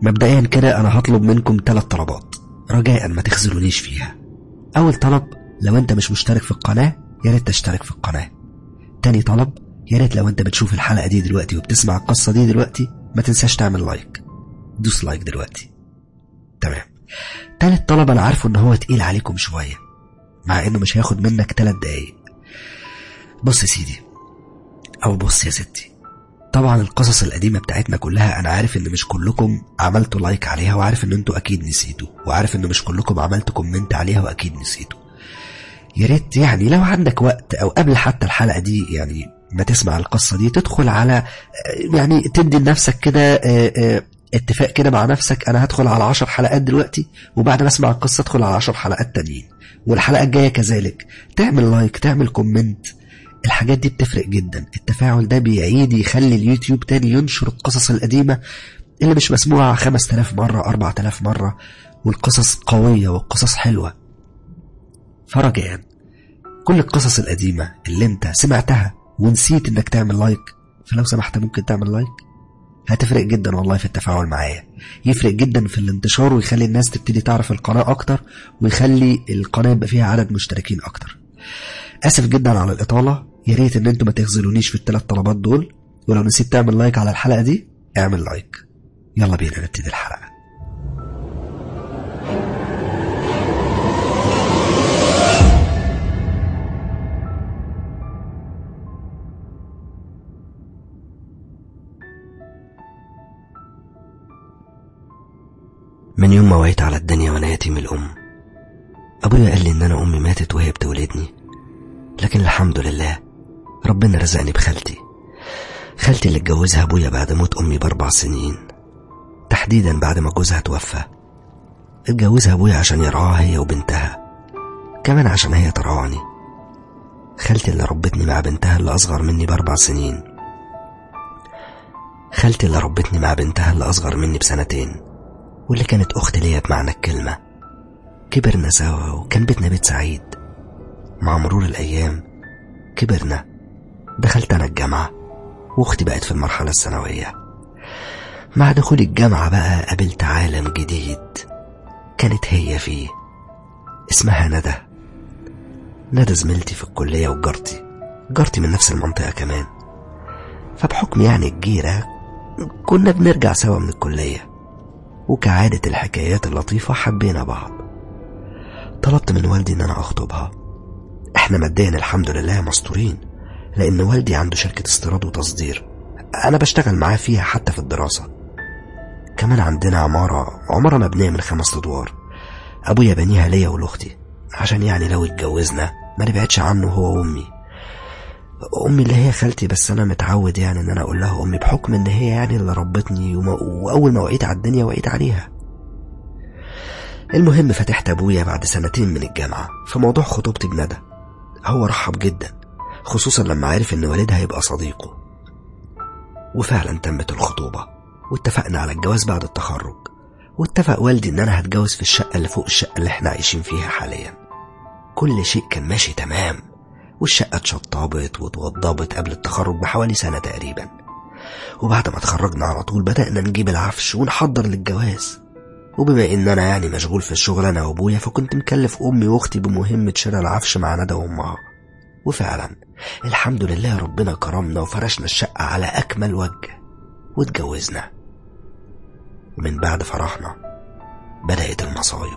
مبدئيا كده انا هطلب منكم ثلاث طلبات رجاء ما تخذلونيش فيها اول طلب لو انت مش مشترك في القناة يا ريت تشترك في القناة تاني طلب يا ريت لو انت بتشوف الحلقة دي دلوقتي وبتسمع القصة دي دلوقتي ما تنساش تعمل لايك دوس لايك دلوقتي تمام تالت طلب انا عارفه ان هو تقيل عليكم شوية مع انه مش هياخد منك تلات دقايق بص يا سيدي او بص يا ستي طبعا القصص القديمة بتاعتنا كلها انا عارف ان مش كلكم عملتوا لايك عليها وعارف ان انتوا اكيد نسيتوا وعارف ان مش كلكم عملتوا كومنت عليها واكيد نسيتوا يا ريت يعني لو عندك وقت او قبل حتى الحلقة دي يعني ما تسمع القصة دي تدخل على يعني تدي لنفسك كده اتفاق كده مع نفسك انا هدخل على عشر حلقات دلوقتي وبعد ما اسمع القصة ادخل على عشر حلقات تانيين والحلقة الجاية كذلك تعمل لايك تعمل كومنت الحاجات دي بتفرق جدا التفاعل ده بيعيد يخلي اليوتيوب تاني ينشر القصص القديمة اللي مش مسموعة 5000 مرة 4000 مرة والقصص قوية والقصص حلوة فرجاء كل القصص القديمة اللي انت سمعتها ونسيت انك تعمل لايك فلو سمحت ممكن تعمل لايك هتفرق جدا والله في التفاعل معايا يفرق جدا في الانتشار ويخلي الناس تبتدي تعرف القناة اكتر ويخلي القناة يبقى فيها عدد مشتركين اكتر اسف جدا على الاطالة يا ريت ان انتوا ما تخذلونيش في الثلاث طلبات دول ولو نسيت تعمل لايك على الحلقة دي اعمل لايك يلا بينا نبتدي الحلقة من يوم ما وعيت على الدنيا وانا يتيم الام ابويا قال لي ان انا امي ماتت وهي بتولدني لكن الحمد لله ربنا رزقني بخالتي خالتي اللي اتجوزها ابويا بعد موت امي باربع سنين تحديدا بعد ما جوزها توفى اتجوزها ابويا عشان يرعاها هي وبنتها كمان عشان هي ترعاني خالتي اللي ربتني مع بنتها اللي اصغر مني باربع سنين خالتي اللي ربتني مع بنتها اللي اصغر مني بسنتين واللي كانت اخت ليا بمعنى الكلمه كبرنا سوا وكان بيتنا بيت سعيد مع مرور الايام كبرنا دخلت انا الجامعه واختي بقت في المرحله الثانويه مع دخولي الجامعه بقى قابلت عالم جديد كانت هي فيه اسمها ندى ندى زميلتي في الكليه وجارتي جارتي من نفس المنطقه كمان فبحكم يعني الجيره كنا بنرجع سوا من الكليه وكعادة الحكايات اللطيفة حبينا بعض طلبت من والدي ان انا اخطبها احنا ماديا الحمد لله مستورين لان والدي عنده شركة استيراد وتصدير انا بشتغل معاه فيها حتى في الدراسة كمان عندنا عمارة عمارة مبنية من خمس ادوار ابويا بنيها ليا ولاختي عشان يعني لو اتجوزنا ما نبعدش عنه هو وامي امي اللي هي خالتي بس انا متعود يعني ان انا اقول لها امي بحكم ان هي يعني اللي ربتني وما واول ما وعيت على الدنيا وعيت عليها المهم فتحت ابويا بعد سنتين من الجامعه في موضوع خطوبتي بندى هو رحب جدا خصوصا لما عرف ان والدها هيبقى صديقه وفعلا تمت الخطوبه واتفقنا على الجواز بعد التخرج واتفق والدي ان انا هتجوز في الشقه اللي فوق الشقه اللي احنا عايشين فيها حاليا كل شيء كان ماشي تمام والشقة اتشطبت واتوضبت قبل التخرج بحوالي سنة تقريبا وبعد ما اتخرجنا على طول بدأنا نجيب العفش ونحضر للجواز وبما ان انا يعني مشغول في الشغل انا وابويا فكنت مكلف امي واختي بمهمة شراء العفش مع ندى وامها وفعلا الحمد لله ربنا كرمنا وفرشنا الشقة على اكمل وجه واتجوزنا ومن بعد فرحنا بدأت المصايب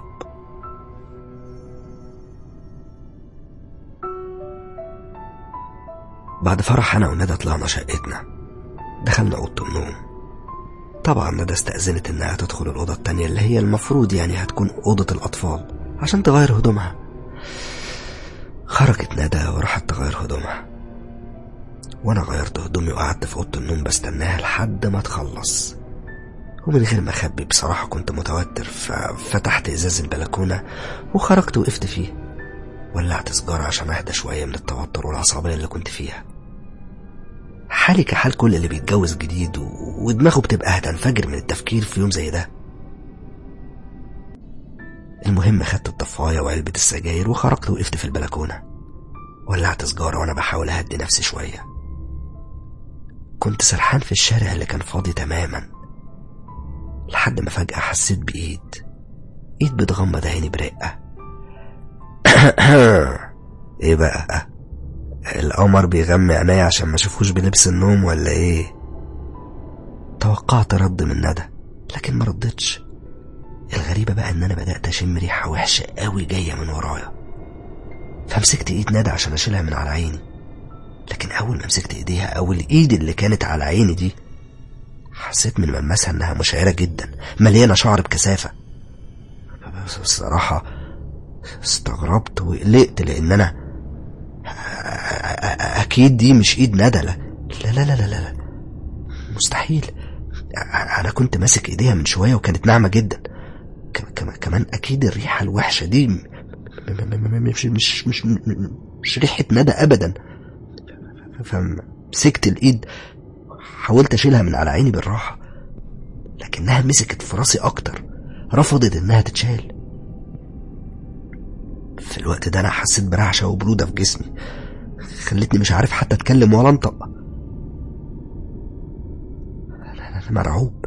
بعد فرح أنا وندى طلعنا شقتنا دخلنا أوضة النوم طبعا ندى استأذنت إنها تدخل الأوضة التانية اللي هي المفروض يعني هتكون أوضة الأطفال عشان تغير هدومها خرجت ندى وراحت تغير هدومها وأنا غيرت هدومي وقعدت في أوضة النوم بستناها لحد ما تخلص ومن غير ما أخبي بصراحة كنت متوتر ففتحت إزاز البلكونة وخرجت وقفت فيه ولعت سجارة عشان أهدى شوية من التوتر والعصبية اللي كنت فيها حالي كحال كل اللي بيتجوز جديد و... ودماغه بتبقى هتنفجر من التفكير في يوم زي ده المهم خدت الطفاية وعلبة السجاير وخرجت وقفت في البلكونة ولعت سجارة وأنا بحاول أهدي نفسي شوية كنت سرحان في الشارع اللي كان فاضي تماما لحد ما فجأة حسيت بإيد إيد بتغمض عيني برقة إيه بقى القمر بيغمي عينيا عشان ما اشوفوش بلبس النوم ولا إيه توقعت رد من ندى لكن ما ردتش الغريبة بقى إن أنا بدأت أشم ريحة وحشة قوي جاية من ورايا فمسكت إيد ندى عشان أشيلها من على عيني لكن أول ما مسكت إيديها أو الإيد اللي كانت على عيني دي حسيت من ملمسها إنها مشعرة جدا مليانة شعر بكثافة بس الصراحة استغربت وقلقت لأن أنا أكيد دي مش إيد ندى لا لا لا لا لا, لا. مستحيل أنا كنت ماسك إيديها من شوية وكانت ناعمة جدا كمان أكيد الريحة الوحشة دي مش مش مش مش ريحة ندى أبدا فمسكت الإيد حاولت أشيلها من على عيني بالراحة لكنها مسكت في راسي أكتر رفضت إنها تتشال في الوقت ده أنا حسيت برعشة وبرودة في جسمي خلتني مش عارف حتى أتكلم ولا أنطق أنا مرعوب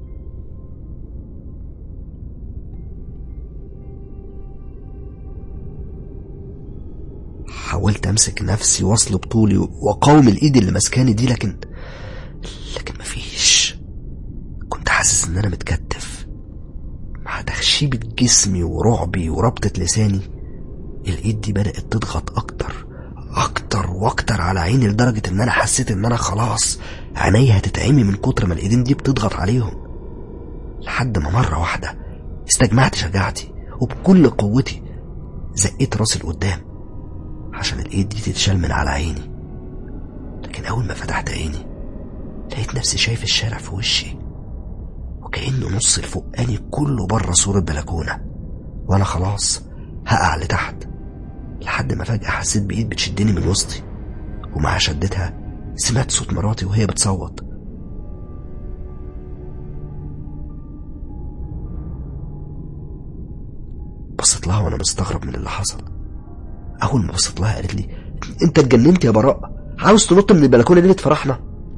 حاولت امسك نفسي واصل بطولي واقاوم الايد اللي ماسكاني دي لكن لكن مفيش كنت حاسس ان انا متكتف مع تخشيبة جسمي ورعبي وربطة لساني الايد دي بدأت تضغط اكتر اكتر واكتر على عيني لدرجة ان انا حسيت ان انا خلاص عيني هتتعمي من كتر ما الايدين دي بتضغط عليهم لحد ما مرة واحدة استجمعت شجاعتي وبكل قوتي زقيت راسي لقدام عشان الايد دي تتشال من على عيني لكن اول ما فتحت عيني لقيت نفسي شايف الشارع في وشي وكأنه نص الفوقاني كله بره سور البلكونة وانا خلاص هقع لتحت لحد ما فجأة حسيت بإيد بتشدني من وسطي ومع شدتها سمعت صوت مراتي وهي بتصوت بصيت لها وانا مستغرب من اللي حصل اول ما بصيت لها قالت لي انت اتجننت يا براء عاوز تنط من البلكونه ليله فرحنا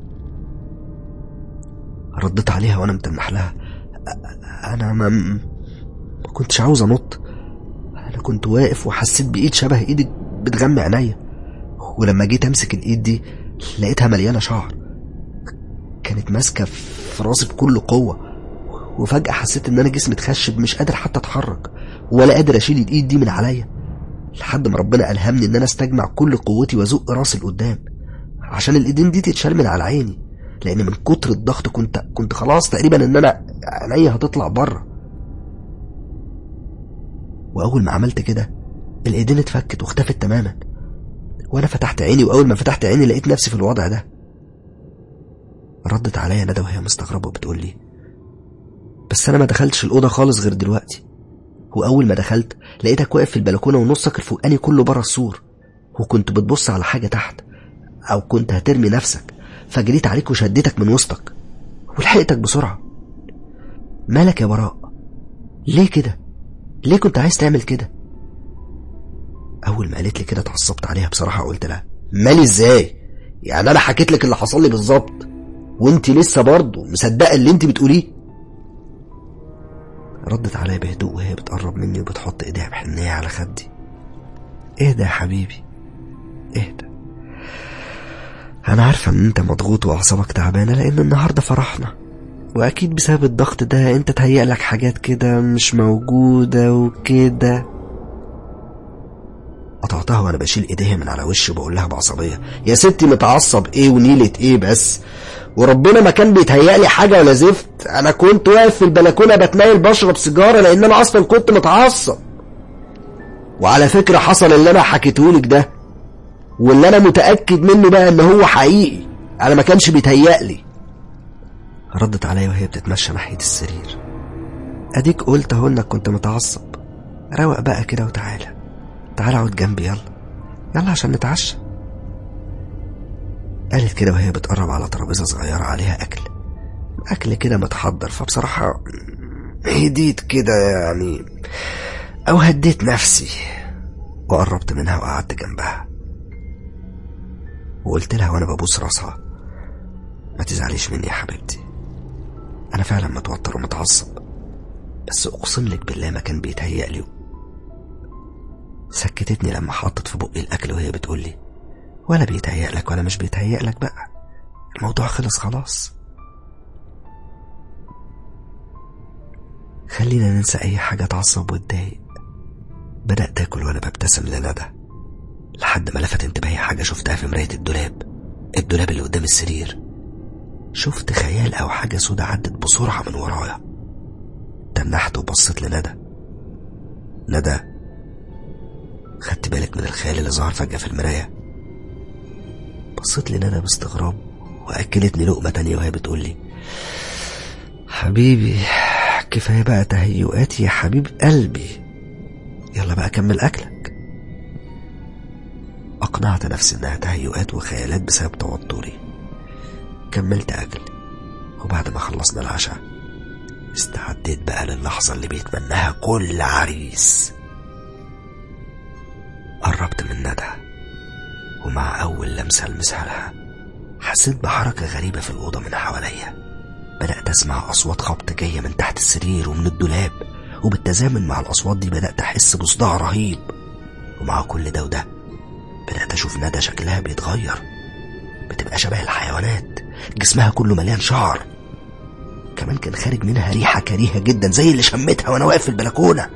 رديت عليها وانا متنح لها انا ما ما كنتش عاوز انط انا كنت واقف وحسيت بايد شبه ايدك بتغمي عينيا ولما جيت امسك الايد دي لقيتها مليانه شعر كانت ماسكه في راسي بكل قوه وفجاه حسيت ان انا جسمي اتخشب مش قادر حتى اتحرك ولا قادر اشيل الايد دي من عليا لحد ما ربنا ألهمني إن أنا استجمع كل قوتي وأزق راسي لقدام عشان الإيدين دي تتشال من على عيني لأن من كتر الضغط كنت كنت خلاص تقريبا إن أنا عينيا هتطلع بره وأول ما عملت كده الإيدين اتفكت واختفت تماما وأنا فتحت عيني وأول ما فتحت عيني لقيت نفسي في الوضع ده ردت عليا ندى وهي مستغربة وبتقول لي بس أنا ما دخلتش الأوضة خالص غير دلوقتي وأول ما دخلت لقيتك واقف في البلكونة ونصك الفوقاني كله بره السور وكنت بتبص على حاجة تحت أو كنت هترمي نفسك فجريت عليك وشدتك من وسطك ولحقتك بسرعة مالك يا براء ليه كده ليه كنت عايز تعمل كده أول ما قالت لي كده اتعصبت عليها بصراحة قلت لها مالي ازاي يعني أنا حكيت لك اللي حصل لي بالظبط وانت لسه برضه مصدقة اللي انت بتقوليه ردت عليا بهدوء وهي بتقرب مني وبتحط ايديها بحنية على خدي اهدى يا حبيبي اهدى انا عارفة ان انت مضغوط واعصابك تعبانة لان النهاردة فرحنا واكيد بسبب الضغط ده انت تهيأ لك حاجات كده مش موجودة وكده قطعتها وانا بشيل ايديها من على وشي وبقول لها بعصبية يا ستي متعصب ايه ونيلة ايه بس وربنا ما كان بيتهيألي حاجة ولا زفت انا كنت واقف في البلكونة بتنايل بشرب سيجارة لان انا اصلا كنت متعصب وعلى فكرة حصل اللي انا حكيتهولك ده واللي انا متأكد منه بقى ان هو حقيقي انا ما كانش بيتهيألي ردت عليا وهي بتتمشى ناحية السرير اديك قلت اهو انك كنت متعصب روق بقى كده وتعالى تعالى اقعد جنبي يلا يلا عشان نتعشى قالت كده وهي بتقرب على ترابيزة صغيرة عليها أكل أكل كده متحضر فبصراحة هديت كده يعني أو هديت نفسي وقربت منها وقعدت جنبها وقلت لها وأنا ببوس راسها ما تزعليش مني يا حبيبتي أنا فعلا متوتر ومتعصب بس أقسم لك بالله ما كان بيتهيأ لي سكتتني لما حطت في بقي الأكل وهي بتقول لي ولا بيتهيأ لك ولا مش بيتهيأ لك بقى الموضوع خلص خلاص خلينا ننسى أي حاجة تعصب وتضايق بدأت آكل وأنا ببتسم لندى لحد ما لفت انتباهي حاجة شفتها في مراية الدولاب الدولاب اللي قدام السرير شفت خيال أو حاجة سودة عدت بسرعة من ورايا تنحت وبصيت لندى ندى خدت بالك من الخيال اللي ظهر فجأة في المراية بصيت لندى باستغراب وأكلتني لقمة تانية وهي بتقول لي حبيبي كفاية بقى تهيؤاتي يا حبيب قلبي يلا بقى كمل أكلك أقنعت نفسي إنها تهيؤات وخيالات بسبب توتري كملت أكل وبعد ما خلصنا العشاء استعديت بقى للحظة اللي بيتمناها كل عريس قربت من ندى ومع أول لمسة ألمسها لها حسيت بحركة غريبة في الأوضة من حواليا بدأت أسمع أصوات خبط جاية من تحت السرير ومن الدولاب وبالتزامن مع الأصوات دي بدأت أحس بصداع رهيب ومع كل ده وده بدأت أشوف ندى شكلها بيتغير بتبقى شبه الحيوانات جسمها كله مليان شعر كمان كان خارج منها ريحة كريهة جدا زي اللي شمتها وأنا واقف في البلكونة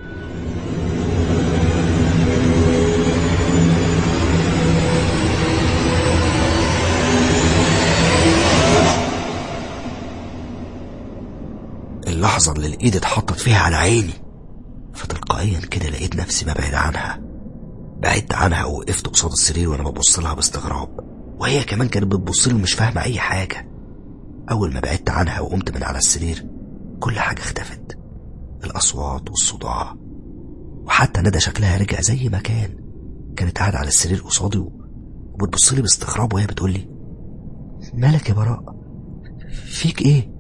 اللحظة اللي الإيد اتحطت فيها على عيني فتلقائيا كده لقيت نفسي ببعد عنها بعدت عنها ووقفت قصاد السرير وأنا ببص لها باستغراب وهي كمان كانت بتبص لي ومش فاهمة أي حاجة أول ما بعدت عنها وقمت من على السرير كل حاجة اختفت الأصوات والصداع وحتى ندى شكلها رجع زي ما كان كانت قاعدة على السرير قصادي وبتبص لي باستغراب وهي بتقول لي مالك يا براء فيك ايه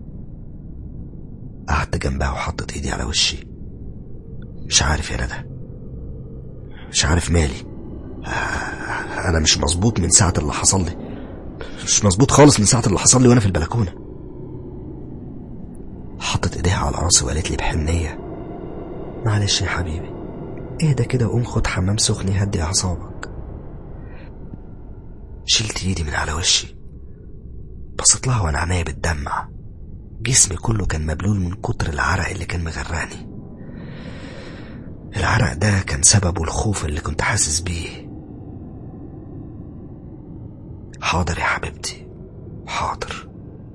قعدت جنبها وحطت ايدي على وشي مش عارف يا ندى مش عارف مالي انا مش مظبوط من ساعة اللي حصل لي مش مظبوط خالص من ساعة اللي حصل لي وانا في البلكونة حطت ايديها على راسي وقالت لي بحنية معلش يا حبيبي اهدى كده وقوم خد حمام سخن يهدي اعصابك شلت ايدي من على وشي بصيت لها وانا عينيا بتدمع جسمي كله كان مبلول من كتر العرق اللي كان مغرقني العرق ده كان سببه الخوف اللي كنت حاسس بيه حاضر يا حبيبتي حاضر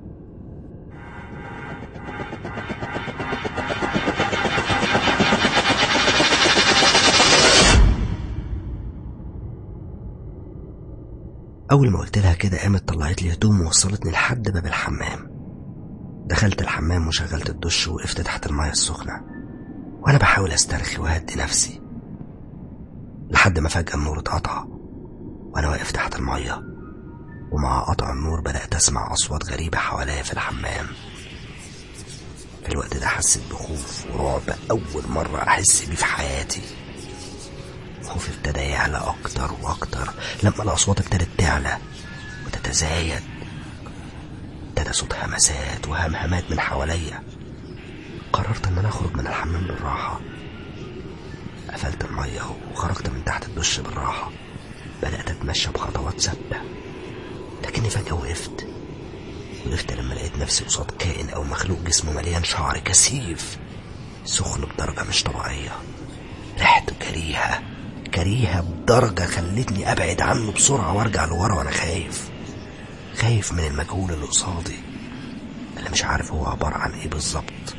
أول ما قلت لها كده قامت طلعت لي هدوم ووصلتني لحد باب الحمام دخلت الحمام وشغلت الدش وقفت تحت المية السخنة وأنا بحاول أسترخي وأهدي نفسي لحد ما فجأة النور اتقطع وأنا واقف تحت المية ومع قطع النور بدأت أسمع أصوات غريبة حواليا في الحمام في الوقت ده حسيت بخوف ورعب أول مرة أحس بيه في حياتي خوفي ابتدى يعلى أكتر وأكتر لما الأصوات ابتدت تعلى وتتزايد ابتدى صوت همسات وهمهمات من حواليا قررت ان انا اخرج من الحمام بالراحة قفلت المية وخرجت من تحت الدش بالراحة بدأت اتمشى بخطوات ثابتة لكني فجأة وقفت وقفت لما لقيت نفسي قصاد كائن او مخلوق جسمه مليان شعر كثيف سخن بدرجة مش طبيعية ريحته كريهة كريهة بدرجة خلتني أبعد عنه بسرعة وأرجع لورا وأنا خايف خايف من المجهول اللي قصادي اللي مش عارف هو عبارة عن ايه بالظبط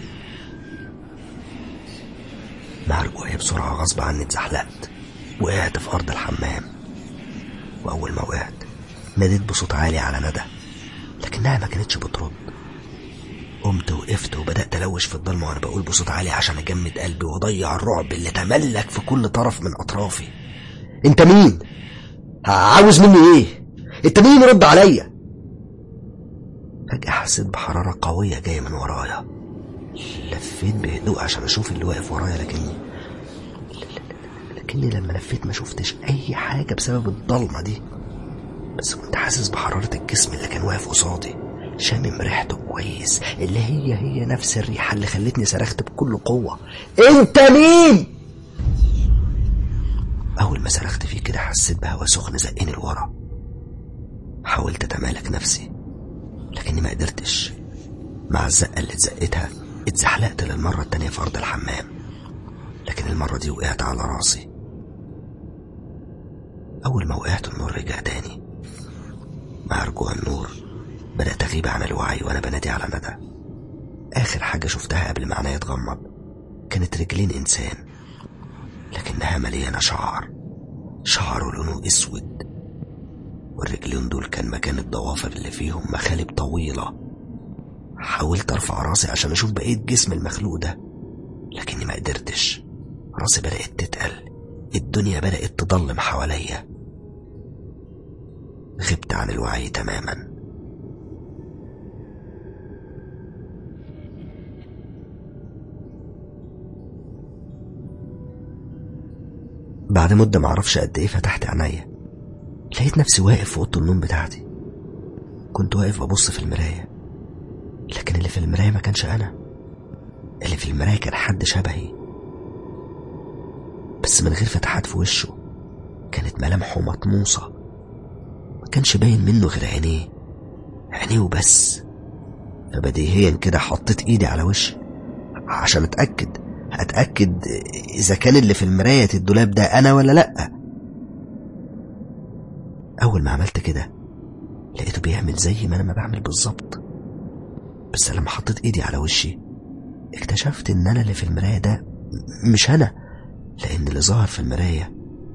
مع رجوعي بسرعة غصب عني اتزحلقت وقعت في أرض الحمام وأول ما وقعت ناديت بصوت عالي على ندى لكنها ما كانتش بترد قمت وقفت وبدأت ألوش في الضلمة وأنا بقول بصوت عالي عشان أجمد قلبي وأضيع الرعب اللي تملك في كل طرف من أطرافي أنت مين؟ عاوز مني إيه؟ انت مين رد عليا فجأة حسيت بحرارة قوية جاية من ورايا لفيت بهدوء عشان اشوف اللي واقف ورايا لكني لكني لما لفيت ما شفتش اي حاجة بسبب الضلمة دي بس كنت حاسس بحرارة الجسم اللي كان واقف قصادي شامم ريحته كويس اللي هي هي نفس الريحة اللي خلتني صرخت بكل قوة انت مين؟ أول ما صرخت فيه كده حسيت بهوا سخن زقني لورا حاولت أتمالك نفسي لكني ما قدرتش مع الزقة اللي اتزقتها اتزحلقت للمرة التانية في أرض الحمام لكن المرة دي وقعت على راسي أول ما وقعت النور رجع تاني مع رجوع النور بدأت أغيب عن الوعي وأنا بنادي على ندى آخر حاجة شفتها قبل ما عينيا تغمض كانت رجلين إنسان لكنها مليانة شعر شعره لونه أسود والرجلين دول كان مكان الضوافر اللي فيهم مخالب طويلة حاولت أرفع راسي عشان أشوف بقية جسم المخلوق ده لكني ما قدرتش راسي بدأت تتقل الدنيا بدأت تضلم حواليا غبت عن الوعي تماما بعد مدة معرفش قد ايه فتحت عينيا لقيت نفسي واقف في اوضه النوم بتاعتي كنت واقف ببص في المراية لكن اللي في المراية ما كانش أنا اللي في المراية كان حد شبهي بس من غير فتحات في وشه كانت ملامحه مطموسة ما كانش باين منه غير عينيه عينيه وبس فبديهيا كده حطيت ايدي على وشي عشان اتأكد اتأكد اذا كان اللي في المراية الدولاب ده انا ولا لأ اول ما عملت كده لقيته بيعمل زي ما انا ما بعمل بالظبط بس لما حطيت ايدي على وشي اكتشفت ان انا اللي في المراية ده مش انا لان اللي ظهر في المراية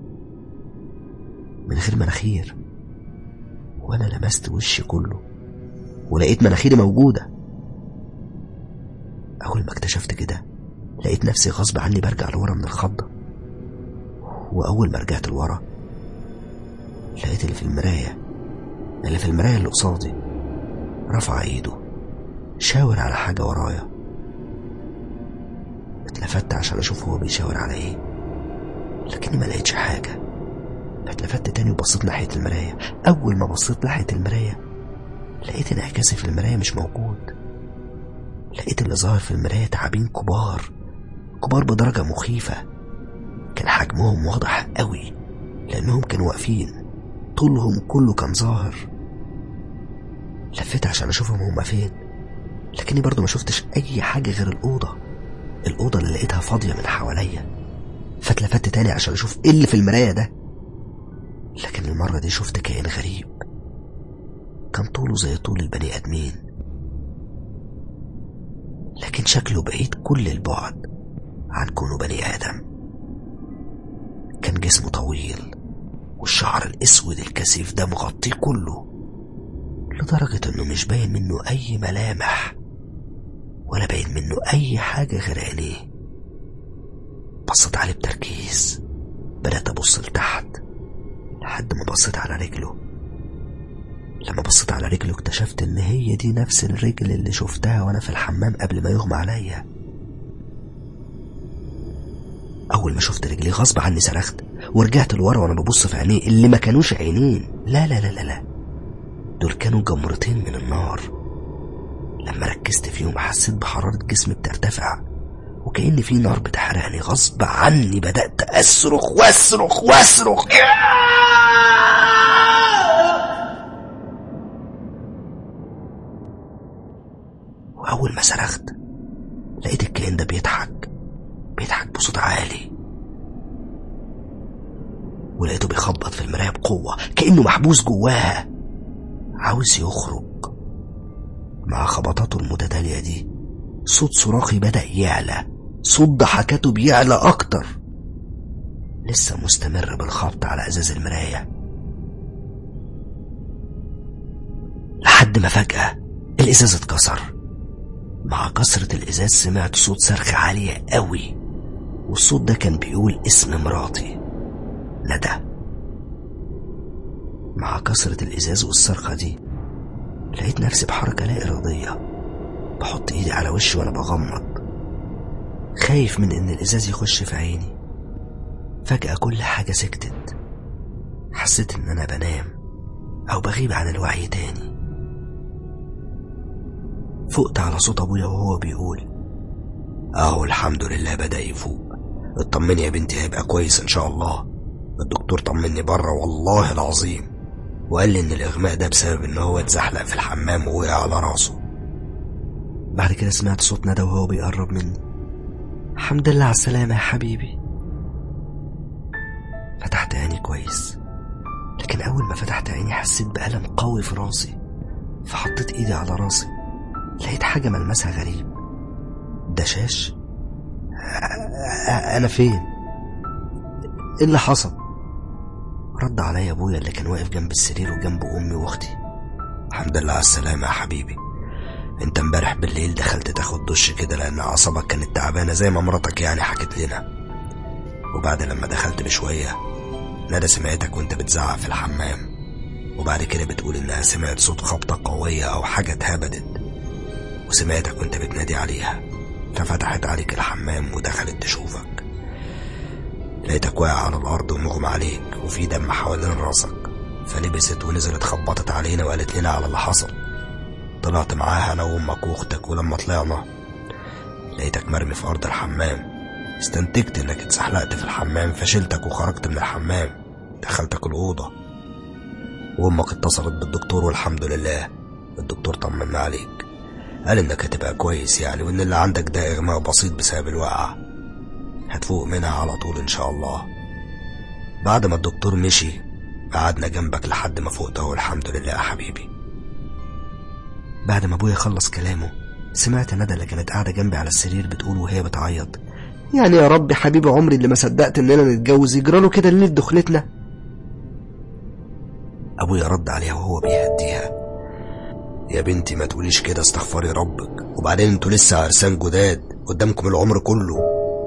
من غير مناخير وانا لمست وشي كله ولقيت مناخيري موجودة اول ما اكتشفت كده لقيت نفسي غصب عني برجع لورا من الخضة واول ما رجعت لورا لقيت اللي في المراية اللي في المراية اللي قصادي رفع ايده شاور على حاجة ورايا اتلفت عشان اشوف هو بيشاور على ايه لكني ما لقيتش حاجة اتلفت تاني وبصيت ناحية المراية أول ما بصيت ناحية المراية لقيت انعكاسي في المراية مش موجود لقيت اللي ظاهر في المراية تعابين كبار كبار بدرجة مخيفة كان حجمهم واضح قوي لأنهم كانوا واقفين طولهم كله كان ظاهر لفيت عشان أشوفهم هما فين لكني برضو ما شفتش أي حاجة غير الأوضة الأوضة اللي لقيتها فاضية من حواليا فاتلفت تاني عشان أشوف إيه اللي في المراية ده لكن المرة دي شفت كائن غريب كان طوله زي طول البني آدمين لكن شكله بعيد كل البعد عن كونه بني آدم كان جسمه طويل والشعر الأسود الكثيف ده مغطيه كله لدرجة إنه مش باين منه أي ملامح ولا باين منه أي حاجة غير عينيه بصيت عليه بتركيز بدأت أبص لتحت لحد ما بصيت على رجله لما بصيت على رجله اكتشفت ان هي دي نفس الرجل اللي شفتها وانا في الحمام قبل ما يغمى عليا اول ما شفت رجلي غصب عني صرخت ورجعت لورا وانا ببص في عينيه اللي ما كانوش عينين لا لا لا لا لا دول كانوا جمرتين من النار لما ركزت فيهم حسيت بحرارة جسمي بترتفع وكأن في نار بتحرقني غصب عني بدأت أصرخ وأصرخ وأصرخ وأول ما صرخت لقيت الكائن ده بيضحك بيضحك بصوت عالي ولقيته بيخبط في المراية بقوة كأنه محبوس جواها عاوز يخرج مع خبطاته المتتالية دي صوت صراخي بدأ يعلى صوت ضحكاته بيعلى أكتر لسه مستمر بالخبط على إزاز المراية لحد ما فجأة الإزاز اتكسر مع كسرة الإزاز سمعت صوت صرخة عالية قوي والصوت ده كان بيقول اسم مراتي ندى مع كسرة الإزاز والصرخة دي لقيت نفسي بحركة لا إرادية بحط إيدي على وشي وأنا بغمض خايف من إن الإزاز يخش في عيني فجأة كل حاجة سكتت حسيت إن أنا بنام أو بغيب عن الوعي تاني فقت على صوت ابويا وهو بيقول اهو الحمد لله بدأ يفوق اطمني يا بنتي هيبقى كويس ان شاء الله الدكتور طمني بره والله العظيم وقال لي ان الاغماء ده بسبب ان هو اتزحلق في الحمام ووقع على راسه بعد كده سمعت صوت ندى وهو بيقرب مني الحمد لله على السلامة يا حبيبي فتحت عيني كويس لكن أول ما فتحت عيني حسيت بألم قوي في راسي فحطيت إيدي على راسي لقيت حاجة ملمسها غريب دشاش أنا فين؟ إيه اللي حصل؟ رد عليا أبويا اللي كان واقف جنب السرير وجنبه أمي وأختي الحمد لله على السلامة يا حبيبي انت امبارح بالليل دخلت تاخد دش كده لان اعصابك كانت تعبانة زي ما مراتك يعني حكت لنا وبعد لما دخلت بشوية ندى سمعتك وانت بتزعق في الحمام وبعد كده بتقول انها سمعت صوت خبطة قوية او حاجة اتهبدت وسمعتك وانت بتنادي عليها ففتحت عليك الحمام ودخلت تشوفك لقيتك واقع على الارض ومغمى عليك وفي دم حوالين راسك فلبست ونزلت خبطت علينا وقالت لنا على اللي حصل طلعت معاها انا وامك واختك ولما طلعنا لقيتك مرمي في ارض الحمام استنتجت انك اتسحلقت في الحمام فشلتك وخرجت من الحمام دخلتك الاوضه وامك اتصلت بالدكتور والحمد لله الدكتور طمنا عليك قال انك هتبقى كويس يعني وان اللي عندك ده اغماء بسيط بسبب الوقعه هتفوق منها على طول ان شاء الله بعد ما الدكتور مشي قعدنا جنبك لحد ما فقت اهو الحمد لله يا حبيبي بعد ما ابويا خلص كلامه سمعت ندى اللي كانت قاعده جنبي على السرير بتقول وهي بتعيط يعني يا رب حبيبي عمري اللي ما صدقت اننا نتجوز يجراله كده ليله دخلتنا ابويا رد عليها وهو بيهديها يا بنتي ما تقوليش كده استغفري ربك وبعدين انتوا لسه عرسان جداد قدامكم العمر كله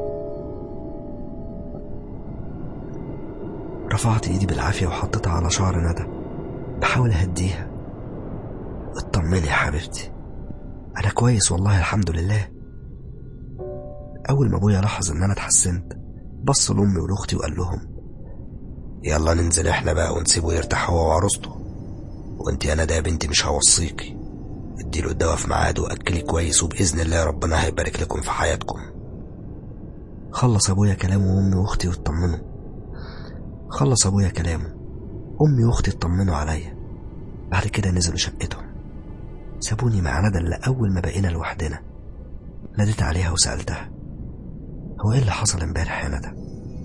رفعت ايدي بالعافيه وحطيتها على شعر ندى بحاول اهديها اطمني يا حبيبتي انا كويس والله الحمد لله اول ما ابويا لاحظ ان انا اتحسنت بص لامي ولاختي وقال لهم يلا ننزل احنا بقى ونسيبه يرتاح هو وعروسته وانت يا ندى يا بنتي مش هوصيكي اديله الدواء في ميعاده واكلي كويس وباذن الله ربنا هيبارك لكم في حياتكم خلص ابويا كلامه وامي واختي واطمنوا خلص ابويا كلامه امي واختي اطمنوا عليا بعد كده نزلوا شقتهم سابوني مع ندى اللي اول ما بقينا لوحدنا ناديت عليها وسالتها هو ايه اللي حصل امبارح يا ندى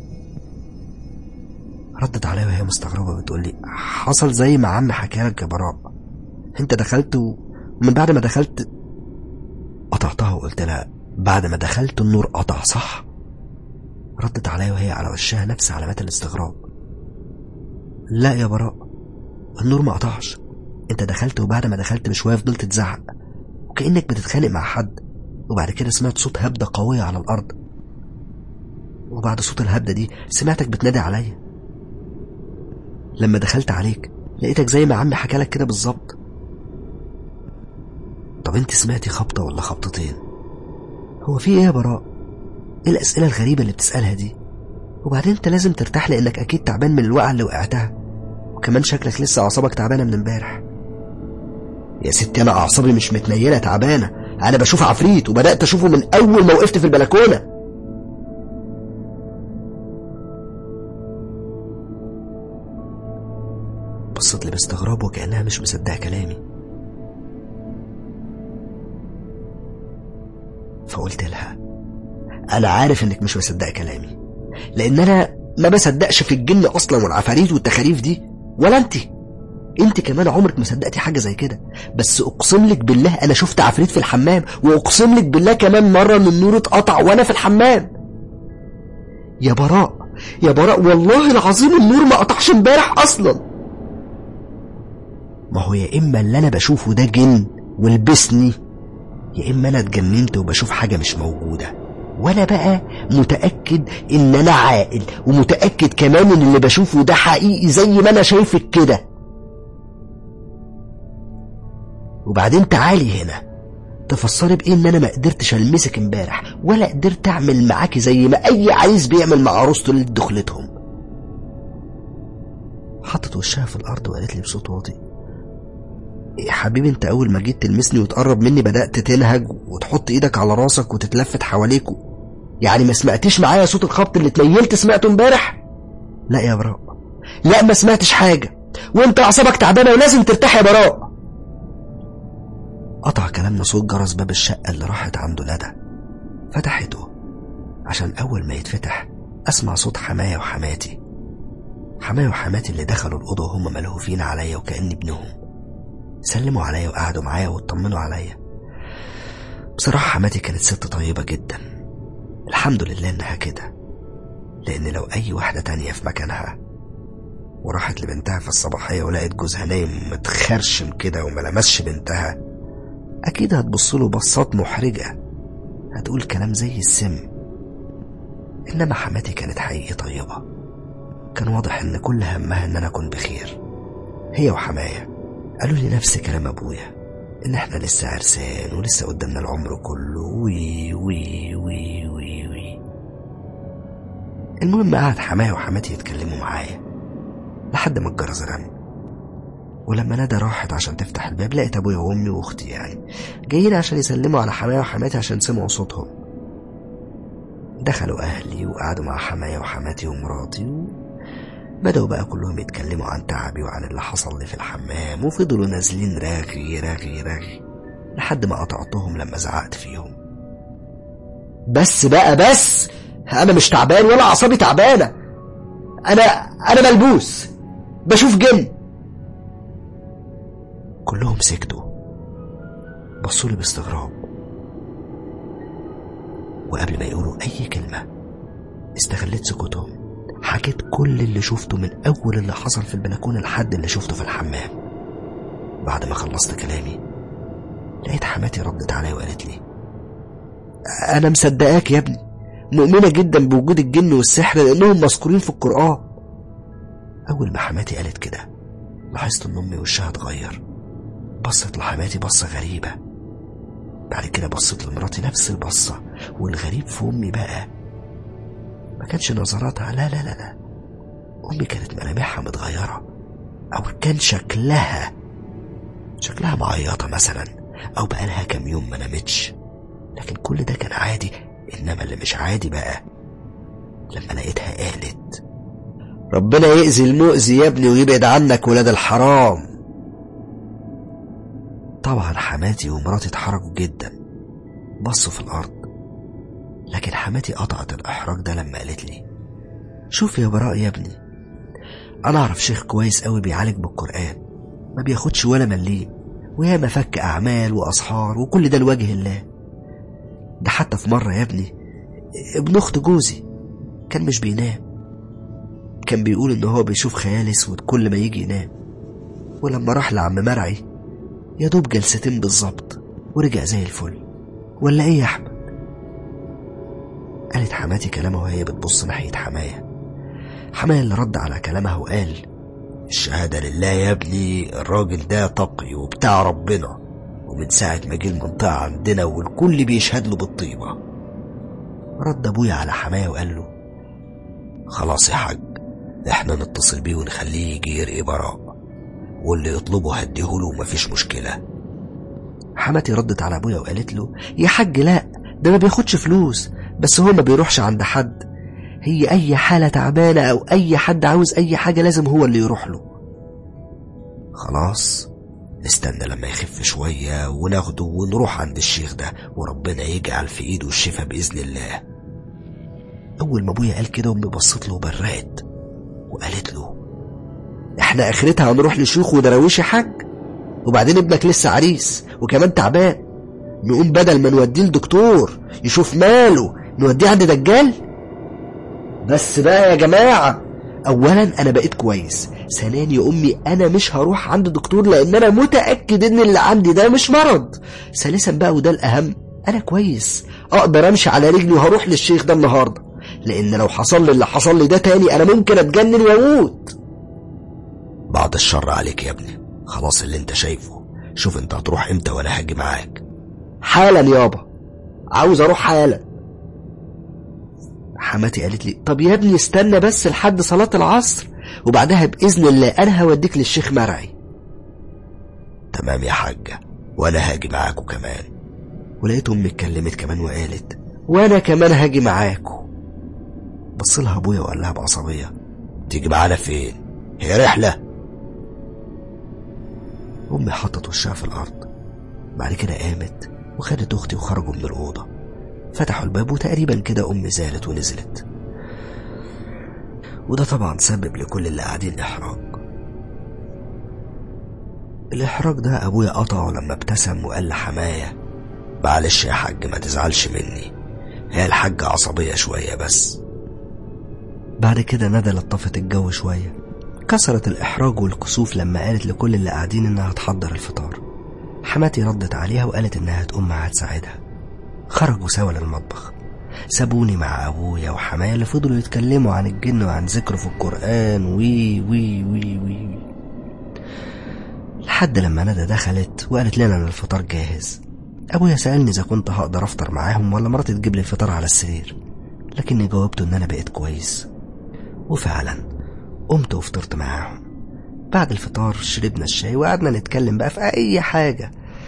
ردت عليا وهي مستغربة بتقول لي حصل زي ما عم حكى لك يا براء انت دخلت ومن بعد ما دخلت قطعتها وقلت لها بعد ما دخلت النور قطع صح ردت عليا وهي على وشها نفس علامات الاستغراب لا يا براء النور ما قطعش انت دخلت وبعد ما دخلت بشوية فضلت تزعق وكأنك بتتخانق مع حد وبعد كده سمعت صوت هبدة قوية على الأرض وبعد صوت الهبدة دي سمعتك بتنادي عليا لما دخلت عليك لقيتك زي ما عمي حكالك كده بالظبط طب انت سمعتي خبطة ولا خبطتين هو في ايه يا براء ايه الأسئلة الغريبة اللي بتسألها دي وبعدين انت لازم ترتاح لانك اكيد تعبان من الوقعة اللي وقعتها وكمان شكلك لسه اعصابك تعبانة من امبارح يا ستي انا اعصابي مش متنيلة تعبانة انا بشوف عفريت وبدأت اشوفه من اول ما وقفت في البلكونة بصت لي باستغراب وكأنها مش مصدقة كلامي فقلت لها أنا عارف إنك مش مصدقة كلامي لأن أنا ما بصدقش في الجن أصلا والعفاريت والتخاريف دي ولا أنت أنت كمان عمرك ما صدقتي حاجة زي كده بس أقسم لك بالله أنا شفت عفريت في الحمام وأقسم لك بالله كمان مرة إن النور اتقطع وأنا في الحمام يا براء يا براء والله العظيم النور ما قطعش امبارح أصلا ما هو يا إما اللي أنا بشوفه ده جن ولبسني يا إما أنا اتجننت وبشوف حاجة مش موجودة وأنا بقى متأكد إن أنا عاقل ومتأكد كمان إن اللي بشوفه ده حقيقي زي ما أنا شايفك كده وبعدين تعالي هنا تفسري بإيه إن أنا ما قدرتش ألمسك امبارح ولا قدرت أعمل معاكي زي ما أي عريس بيعمل مع عروسته ليلة دخلتهم حطت وشها في الأرض وقالت لي بصوت واطي يا حبيبي انت اول ما جيت تلمسني وتقرب مني بدأت تنهج وتحط ايدك على راسك وتتلفت حواليك يعني ما سمعتش معايا صوت الخبط اللي اتنيلت سمعته امبارح لا يا براء لا ما سمعتش حاجة وانت اعصابك تعبانة ولازم ترتاح يا براء قطع كلامنا صوت جرس باب الشقة اللي راحت عنده ندى فتحته عشان أول ما يتفتح أسمع صوت حماية وحماتي حماية وحماتي اللي دخلوا الأوضة وهم ملهوفين عليا وكأني ابنهم سلموا عليا وقعدوا معايا واطمنوا عليا بصراحة حماتي كانت ست طيبة جدا الحمد لله إنها كده لأن لو أي واحدة تانية في مكانها وراحت لبنتها في الصباحية ولقت جوزها نايم متخرشم كده وما لمسش بنتها أكيد هتبصله بصات محرجة هتقول كلام زي السم إنما حماتي كانت حقيقي طيبة كان واضح إن كل همها إن أنا أكون بخير هي وحماية قالوا لي نفس كلام أبويا إن إحنا لسه عرسان ولسه قدامنا العمر كله وي وي وي وي وي المهم قعد حماية وحماتي يتكلموا معايا لحد ما الجرس رن ولما ندى راحت عشان تفتح الباب لقيت ابويا وامي واختي يعني جايين عشان يسلموا على حماية وحماتي عشان سمعوا صوتهم دخلوا اهلي وقعدوا مع حماية وحماتي ومراتي و... بدأوا بقى كلهم يتكلموا عن تعبي وعن اللي حصل لي في الحمام وفضلوا نازلين راغي راغي راغي لحد ما قطعتهم لما زعقت فيهم بس بقى بس انا مش تعبان ولا اعصابي تعبانه انا انا ملبوس بشوف جن كلهم سكتوا بصوا لي باستغراب وقبل ما يقولوا اي كلمه استغلت سكوتهم حكيت كل اللي شفته من اول اللي حصل في البلكونه لحد اللي شفته في الحمام بعد ما خلصت كلامي لقيت حماتي ردت عليا وقالت لي انا مصدقاك يا ابني مؤمنه جدا بوجود الجن والسحر لانهم مذكورين في القران اول ما حماتي قالت كده لاحظت ان امي وشها اتغير بصت لحماتي بصه غريبه بعد كده بصت لمراتي نفس البصه والغريب في امي بقى ما كانش نظراتها لا لا لا لا امي كانت ملامحها متغيره او كان شكلها شكلها معيطه مثلا او بقالها كام يوم ما نامتش لكن كل ده كان عادي انما اللي مش عادي بقى لما لقيتها قالت ربنا يأذي المؤذي يا ابني ويبعد عنك ولاد الحرام طبعا حماتي ومراتي اتحرجوا جدا بصوا في الأرض لكن حماتي قطعت الإحراج ده لما قالت لي شوف يا براء يا ابني أنا أعرف شيخ كويس قوي بيعالج بالقرآن ما بياخدش ولا مليم وياما فك أعمال وأسحار وكل ده لوجه الله ده حتى في مرة يا ابني ابن أخت جوزي كان مش بينام كان بيقول إن هو بيشوف خيال أسود كل ما يجي ينام ولما راح لعم مرعي يا دوب جلستين بالظبط ورجع زي الفل ولا ايه يا احمد قالت حماتي كلامها وهي بتبص ناحية حماية حماية اللي رد على كلامها وقال الشهادة لله يا ابني الراجل ده تقي وبتاع ربنا ومن ساعة ما جه المنطقة عندنا والكل بيشهد له بالطيبة رد ابويا على حماية وقال له خلاص يا حاج احنا نتصل بيه ونخليه يجي يرقي براء واللي يطلبه هديهوله ومفيش مشكلة حماتي ردت على ابويا وقالت له يا حاج لا ده ما بياخدش فلوس بس هو ما بيروحش عند حد هي اي حالة تعبانة او اي حد عاوز اي حاجة لازم هو اللي يروح له خلاص نستنى لما يخف شوية وناخده ونروح عند الشيخ ده وربنا يجعل في ايده الشفاء بإذن الله اول ما ابويا قال كده امي بصت له وبرقت وقالت له احنا اخرتها هنروح لشيوخ ودراويش يا حاج وبعدين ابنك لسه عريس وكمان تعبان نقوم بدل ما نوديه لدكتور يشوف ماله نوديه عند دجال بس بقى يا جماعة اولا انا بقيت كويس ثانيا يا امي انا مش هروح عند دكتور لان انا متاكد ان اللي عندي ده مش مرض ثالثا بقى وده الاهم انا كويس اقدر امشي على رجلي وهروح للشيخ ده النهارده لان لو حصل لي اللي حصل لي ده تاني انا ممكن اتجنن واموت بعد الشر عليك يا ابني خلاص اللي انت شايفه شوف انت هتروح امتى وانا هاجي معاك حالا يابا عاوز اروح حالا حماتي قالت لي طب يا ابني استنى بس لحد صلاة العصر وبعدها بإذن الله أنا هوديك للشيخ مرعي تمام يا حاجة وأنا هاجي معاكوا كمان ولقيت أمي اتكلمت كمان وقالت وأنا كمان هاجي معاكوا بص لها أبويا وقال لها بعصبية تيجي معانا فين هي رحلة أمي حطت وشها في الأرض بعد كده قامت وخدت أختي وخرجوا من الأوضة فتحوا الباب وتقريبا كده أمي زالت ونزلت وده طبعا سبب لكل اللي قاعدين إحراج الإحراج ده أبويا قطعه لما ابتسم وقال لحماية معلش يا حاج ما تزعلش مني هي الحاجة عصبية شوية بس بعد كده ندى لطفت الجو شوية كسرت الإحراج والكسوف لما قالت لكل اللي قاعدين إنها هتحضر الفطار حماتي ردت عليها وقالت إنها هتقوم معاها تساعدها خرجوا سوا للمطبخ سابوني مع أبويا وحماية اللي فضلوا يتكلموا عن الجن وعن ذكره في القرآن وي وي وي وي, وي. لحد لما ندى دخلت وقالت لنا إن الفطار جاهز أبويا سألني إذا كنت هقدر أفطر معاهم ولا مراتي تجيب لي الفطار على السرير لكني جاوبته إن أنا بقيت كويس وفعلا قمت وفطرت معاهم بعد الفطار شربنا الشاي وقعدنا نتكلم بقى في أي حاجة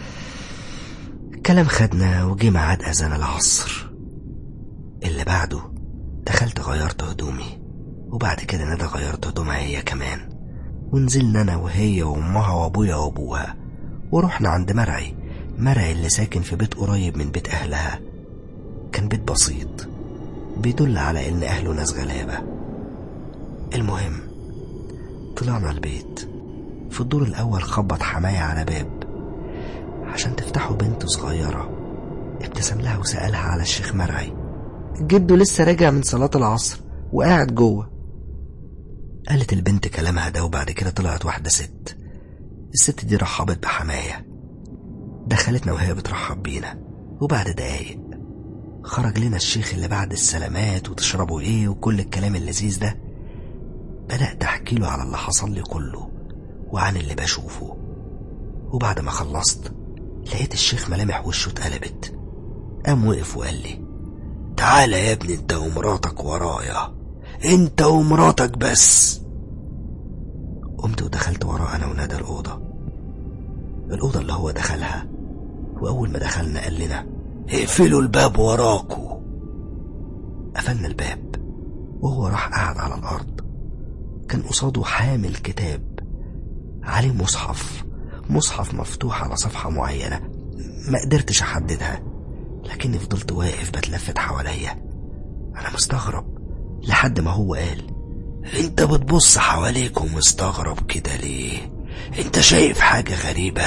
الكلام خدنا وجي ميعاد أذان العصر اللي بعده دخلت غيرت هدومي وبعد كده ندى غيرت هدومها هي كمان ونزلنا أنا وهي وأمها وأبويا وأبوها ورحنا عند مرعي مرعي اللي ساكن في بيت قريب من بيت أهلها كان بيت بسيط بيدل على إن أهله ناس غلابة المهم طلعنا البيت في الدور الأول خبط حماية على باب عشان تفتحه بنت صغيرة ابتسم لها وسألها على الشيخ مرعي جده لسه راجع من صلاة العصر وقاعد جوه قالت البنت كلامها ده وبعد كده طلعت واحدة ست الست دي رحبت بحماية دخلتنا وهي بترحب بينا وبعد دقايق خرج لنا الشيخ اللي بعد السلامات وتشربوا ايه وكل الكلام اللذيذ ده بدأت أحكي له على اللي حصل لي كله وعن اللي بشوفه وبعد ما خلصت لقيت الشيخ ملامح وشه اتقلبت قام وقف وقال لي تعالى يا ابني انت ومراتك ورايا انت ومراتك بس قمت ودخلت وراه انا وندى الأوضة الأوضة اللي هو دخلها وأول ما دخلنا قال لنا اقفلوا الباب وراكوا قفلنا الباب وهو راح قعد على الأرض كان قصاده حامل كتاب عليه مصحف مصحف مفتوح على صفحة معينة ما قدرتش أحددها لكني فضلت واقف بتلفت حواليا أنا مستغرب لحد ما هو قال انت بتبص حواليك ومستغرب كده ليه انت شايف حاجة غريبة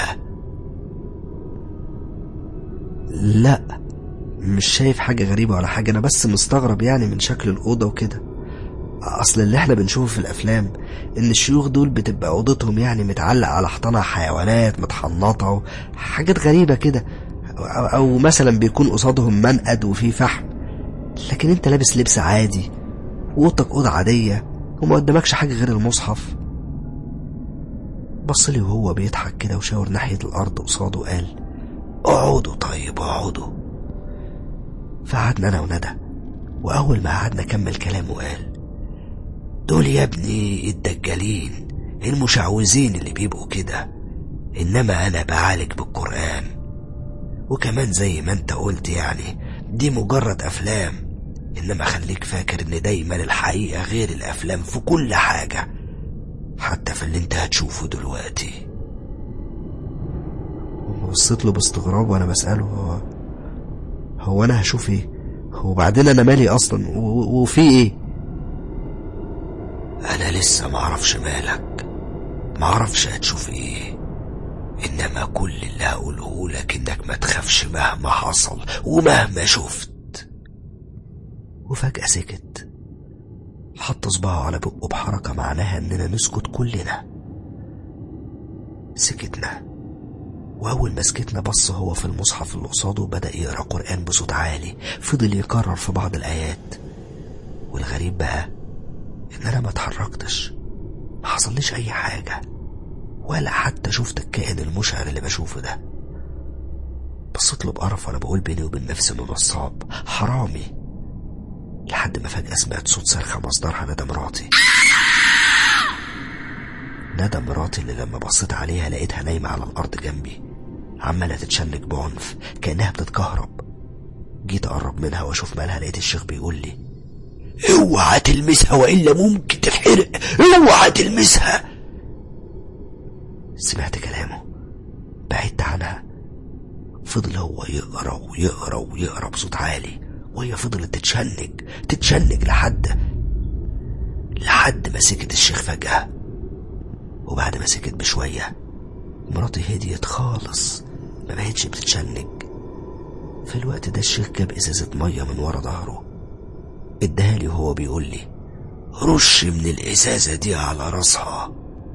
لا مش شايف حاجة غريبة ولا حاجة أنا بس مستغرب يعني من شكل الأوضة وكده أصل اللي احنا بنشوفه في الأفلام إن الشيوخ دول بتبقى أوضتهم يعني متعلق على حيطانها حيوانات متحنطة وحاجات غريبة كده أو, أو مثلا بيكون قصادهم منقد وفيه فحم لكن أنت لابس لبس عادي وأوضتك أوضة عادية وما قدامكش حاجة غير المصحف بص لي وهو بيضحك كده وشاور ناحية الأرض قصاده وقال اقعدوا طيب اقعدوا فقعدنا أنا وندى وأول ما قعدنا كمل كلامه وقال دول يا ابني الدجالين المشعوذين اللي بيبقوا كده انما انا بعالج بالقرآن وكمان زي ما انت قلت يعني دي مجرد افلام انما خليك فاكر ان دايما الحقيقة غير الافلام في كل حاجة حتى في اللي انت هتشوفه دلوقتي بصيت له باستغراب وانا بسأله هو هو انا هشوف ايه وبعدين انا مالي اصلا و- وفي ايه انا لسه معرفش مالك معرفش هتشوف ايه انما كل اللي هقوله لك انك ما تخافش مهما حصل ومهما شفت وفجأة سكت حط صباعه على بقه بحركة معناها اننا نسكت كلنا سكتنا وأول ما سكتنا بص هو في المصحف اللي قصاده وبدأ يقرأ قرآن بصوت عالي فضل يكرر في بعض الآيات والغريب بقى إن أنا ما اتحركتش ما حصليش أي حاجة ولا حتى شفت الكائن المشعر اللي بشوفه ده بصيت له بقرف وأنا بقول بيني وبين نفسي إنه نصاب حرامي لحد ما فجأة سمعت صوت صرخة مصدرها ندى مراتي ندى مراتي اللي لما بصيت عليها لقيتها نايمة على الأرض جنبي عمالة تتشنج بعنف كأنها بتتكهرب جيت أقرب منها وأشوف مالها لقيت الشيخ بيقول لي اوعى تلمسها وإلا ممكن تتحرق اوعى تلمسها سمعت كلامه بعدت عنها فضل هو يقرا ويقرا ويقرا بصوت عالي وهي فضلت تتشنج تتشنج لحد لحد ما سكت الشيخ فجأة وبعد ما سكت بشوية مراتي هديت خالص ما بقتش بتتشنج في الوقت ده الشيخ جاب ازازة مية من ورا ظهره اداها لي وهو بيقول لي رش من الازازة دي على راسها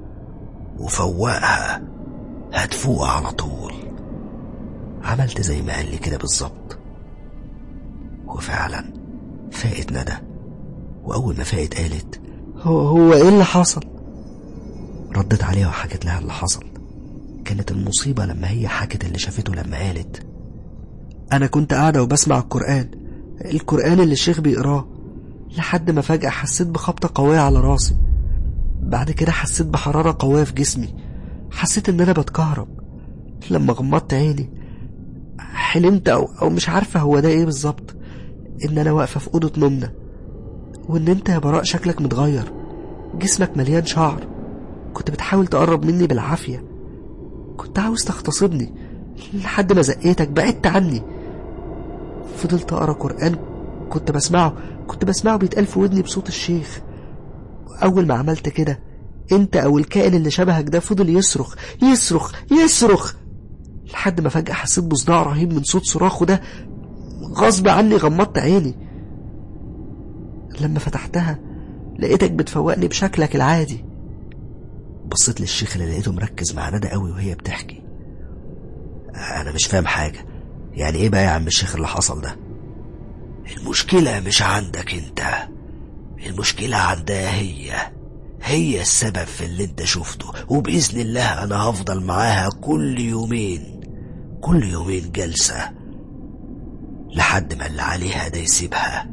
وفوقها هتفوق على طول عملت زي ما قال لي كده بالظبط وفعلا فاقت ندى واول ما فاقت قالت هو, هو ايه اللي حصل ردت عليها وحكت لها اللي حصل كانت المصيبة لما هي حكت اللي شافته لما قالت انا كنت قاعدة وبسمع القرآن القرآن اللي الشيخ بيقراه لحد ما فجأة حسيت بخبطة قوية على راسي بعد كده حسيت بحرارة قوية في جسمي حسيت ان انا بتكهرب لما غمضت عيني حلمت او, أو مش عارفة هو ده ايه بالظبط ان انا واقفة في اوضة نومنا وان انت يا براء شكلك متغير جسمك مليان شعر كنت بتحاول تقرب مني بالعافية كنت عاوز تغتصبني لحد ما زقيتك بعدت عني فضلت اقرا قرآن كنت بسمعه كنت بسمعه بيتقال في ودني بصوت الشيخ أول ما عملت كده أنت أو الكائن اللي شبهك ده فضل يصرخ يصرخ يصرخ لحد ما فجأة حسيت بصداع رهيب من صوت صراخه ده غصب عني غمضت عيني لما فتحتها لقيتك بتفوقني بشكلك العادي بصيت للشيخ اللي لقيته مركز مع ندى قوي وهي بتحكي انا مش فاهم حاجه يعني ايه بقى يا عم الشيخ اللي حصل ده المشكله مش عندك انت المشكله عندها هي هي السبب في اللي انت شفته وباذن الله انا هفضل معاها كل يومين كل يومين جلسه لحد ما اللي عليها ده يسيبها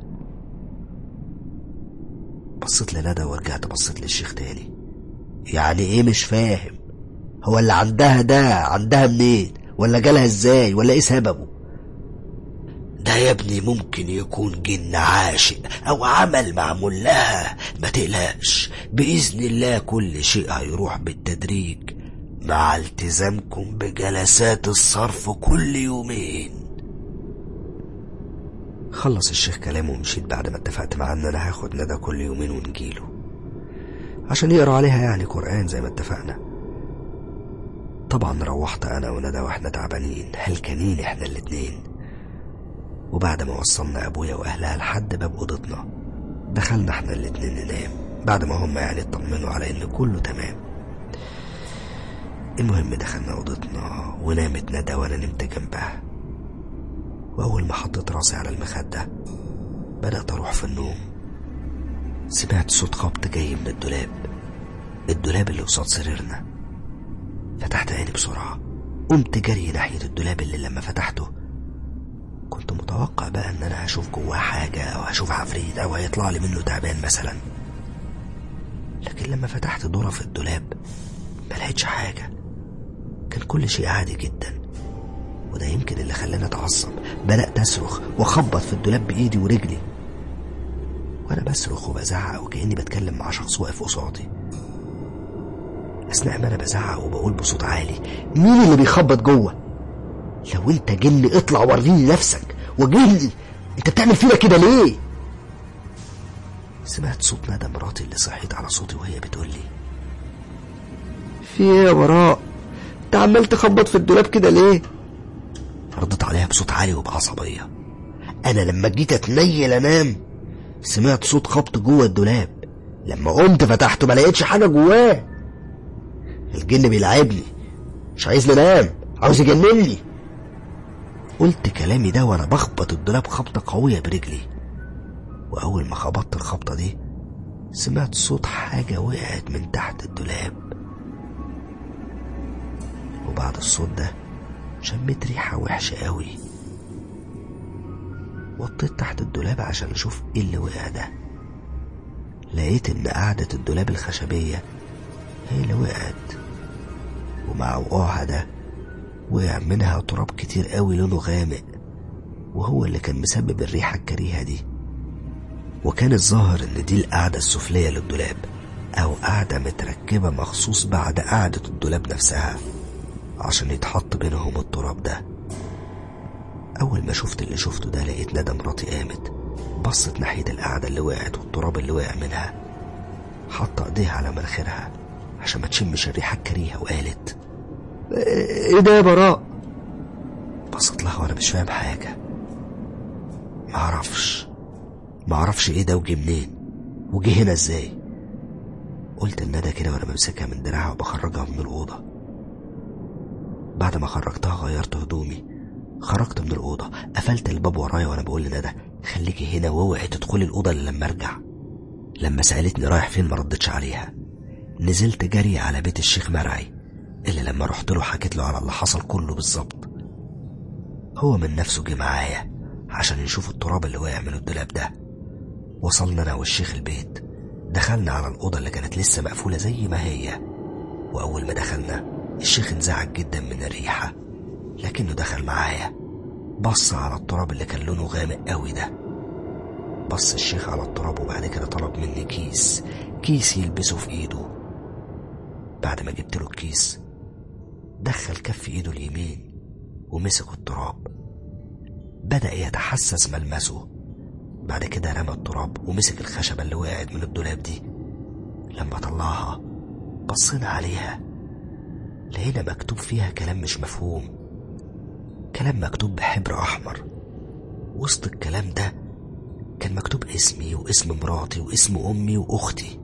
بصيت لندى ورجعت بصيت للشيخ تاني يعني ايه مش فاهم هو اللي عندها ده عندها منين ولا جالها ازاي ولا ايه سببه ده يا ابني ممكن يكون جن عاشق او عمل معمول لها ما تقلقش باذن الله كل شيء هيروح بالتدريج مع التزامكم بجلسات الصرف كل يومين خلص الشيخ كلامه ومشيت بعد ما اتفقت معاه ان انا هاخد ندى كل يومين ونجيله عشان يقرا عليها يعني قرآن زي ما اتفقنا طبعا روحت انا وندى واحنا تعبانين هلكانين احنا الاتنين وبعد ما وصلنا ابويا واهلها لحد باب اوضتنا دخلنا احنا الاتنين ننام بعد ما هم يعني اطمنوا على ان كله تمام المهم دخلنا اوضتنا ونامت ندى وانا نمت جنبها واول ما حطيت راسي على المخده بدات اروح في النوم سمعت صوت خبط جاي من الدولاب الدولاب اللي قصاد سريرنا فتحت عيني بسرعة قمت جري ناحية الدولاب اللي لما فتحته كنت متوقع بقى ان انا هشوف جواه حاجة او هشوف عفريت او هيطلع لي منه تعبان مثلا لكن لما فتحت دورة في الدولاب ما لقيتش حاجة كان كل شيء عادي جدا وده يمكن اللي خلاني اتعصب بدأت اصرخ واخبط في الدولاب بايدي ورجلي وانا بصرخ وبزعق وكاني بتكلم مع شخص واقف قصادي اثناء ما انا بزعق وبقول بصوت عالي مين اللي بيخبط جوه لو انت جن اطلع وريني نفسك واجهني انت بتعمل فينا كده ليه سمعت صوت ندى مراتي اللي صحيت على صوتي وهي بتقول لي في ايه يا براء انت عمال تخبط في الدولاب كده ليه ردت عليها بصوت عالي وبعصبية انا لما جيت اتنيل انام سمعت صوت خبط جوه الدولاب لما قمت فتحته ما لقيتش حاجه جواه الجن بيلعبني مش عايزني انام عاوز يجنني قلت كلامي ده وانا بخبط الدولاب خبطه قويه برجلي واول ما خبطت الخبطه دي سمعت صوت حاجه وقعت من تحت الدولاب وبعد الصوت ده شميت ريحه وحشه قوي وطيت تحت الدولاب عشان اشوف ايه اللي وقع ده لقيت ان قاعدة الدولاب الخشبية هي اللي وقعت ومع وقوعها ده وقع منها تراب كتير قوي لونه غامق وهو اللي كان مسبب الريحة الكريهة دي وكان الظاهر ان دي القعدة السفلية للدولاب او قعدة متركبة مخصوص بعد قعدة الدولاب نفسها عشان يتحط بينهم التراب ده اول ما شفت اللي شفته ده لقيت ندى مراتي قامت بصت ناحية القعدة اللي وقعت والتراب اللي وقع منها حاطة ايديها على مناخيرها عشان ما تشمش الريحة الكريهة وقالت ايه ده يا براء بصيت لها وانا مش فاهم حاجة معرفش معرفش ايه ده وجه منين وجه هنا ازاي قلت لندى كده وانا بمسكها من دراعها وبخرجها من الأوضة بعد ما خرجتها غيرت هدومي خرجت من الأوضة قفلت الباب ورايا وانا بقول لندى خليكي هنا واوعي تدخلي الأوضة إلا لما ارجع لما سألتني رايح فين ما ردتش عليها نزلت جري على بيت الشيخ مرعي اللي لما رحت له حكيت له على اللي حصل كله بالظبط هو من نفسه جه معايا عشان يشوف التراب اللي واقع من الدولاب ده وصلنا انا والشيخ البيت دخلنا على الأوضة اللي كانت لسه مقفولة زي ما هي وأول ما دخلنا الشيخ انزعج جدا من الريحة لكنه دخل معايا بص على التراب اللي كان لونه غامق قوي ده بص الشيخ على التراب وبعد كده طلب مني كيس كيس يلبسه في ايده بعد ما جبت له الكيس دخل كف ايده اليمين ومسك التراب بدأ يتحسس ملمسه بعد كده رمى التراب ومسك الخشبة اللي وقعت من الدولاب دي لما طلعها بصينا عليها لقينا مكتوب فيها كلام مش مفهوم كلام مكتوب بحبر أحمر وسط الكلام ده كان مكتوب اسمي واسم مراتي واسم أمي وأختي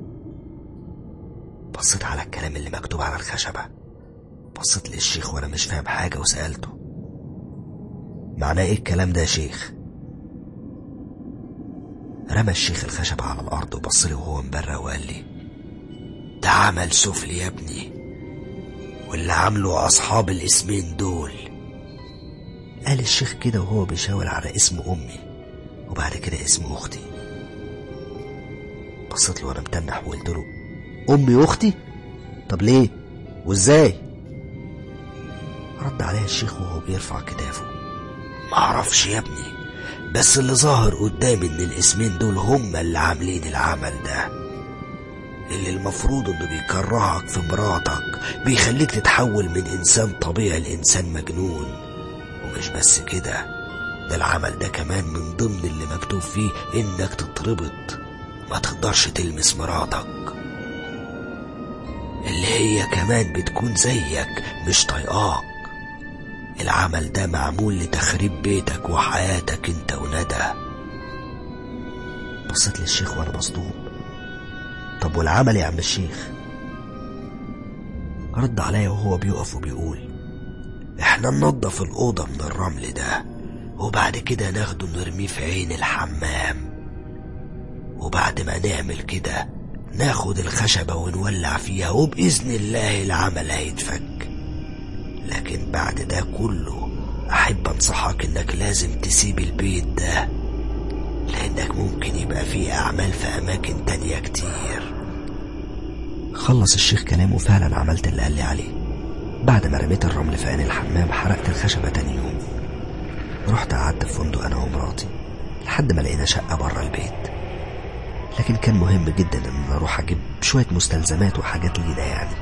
بصيت على الكلام اللي مكتوب على الخشبة بصيت للشيخ وأنا مش فاهم حاجة وسألته معناه إيه الكلام ده يا شيخ؟ رمى الشيخ الخشبة على الأرض وبصلي وهو مبرق وقال لي ده عمل سفلي يا ابني واللي عامله أصحاب الاسمين دول قال الشيخ كده وهو بيشاور على اسم أمي وبعد كده اسم أختي بصيت له وأنا متنح وقلت له امي واختي طب ليه وازاي رد عليا الشيخ وهو بيرفع كتافه معرفش يا ابني بس اللي ظاهر قدامي ان الاسمين دول هم اللي عاملين العمل ده اللي المفروض انه بيكرهك في مراتك بيخليك تتحول من انسان طبيعي لانسان مجنون ومش بس كده ده العمل ده كمان من ضمن اللي مكتوب فيه انك تتربط ما تقدرش تلمس مراتك اللي هي كمان بتكون زيك مش طايقاك العمل ده معمول لتخريب بيتك وحياتك انت وندى بصيت للشيخ وانا مصدوم طب والعمل يا عم الشيخ رد عليا وهو بيقف وبيقول احنا ننضف الأوضة من الرمل ده وبعد كده ناخده نرميه في عين الحمام وبعد ما نعمل كده ناخد الخشبة ونولع فيها وبإذن الله العمل هيتفك لكن بعد ده كله أحب أنصحك إنك لازم تسيب البيت ده لأنك ممكن يبقى فيه أعمال في أماكن تانية كتير خلص الشيخ كلامه فعلا عملت اللي قال لي عليه بعد ما رميت الرمل في عين الحمام حرقت الخشبة تاني يوم رحت قعدت في فندق أنا ومراتي لحد ما لقينا شقة بره البيت لكن كان مهم جدا ان انا اروح اجيب شوية مستلزمات وحاجات لينا يعني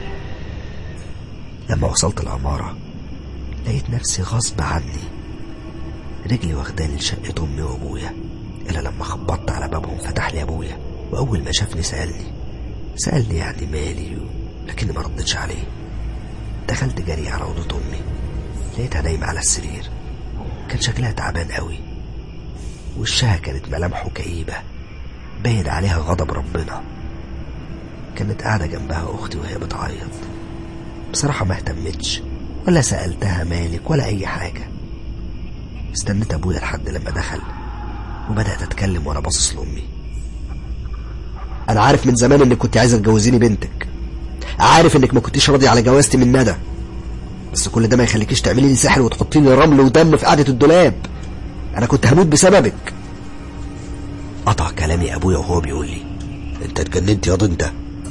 لما وصلت العمارة لقيت نفسي غصب عني رجلي واخداني لشقة أمي وأبويا إلا لما خبطت على بابهم فتح لي أبويا وأول ما شافني سألني سألني يعني مالي و... لكني ما ردتش عليه دخلت جري على أوضة أمي لقيتها نايمة على السرير كان شكلها تعبان قوي وشها كانت ملامحه كئيبة باين عليها غضب ربنا كانت قاعدة جنبها أختي وهي بتعيط بصراحة ما اهتمتش ولا سألتها مالك ولا أي حاجة استنيت أبويا لحد لما دخل وبدأت أتكلم وأنا باصص لأمي انا عارف من زمان انك كنت عايزه تجوزيني بنتك عارف انك ما كنتيش راضي على جوازتي من ندى بس كل ده ما يخليكيش تعملي لي سحر وتحطي لي رمل ودم في قعده الدولاب انا كنت هموت بسببك قطع كلامي أبويا وهو بيقول لي أنت اتجننت ياض أنت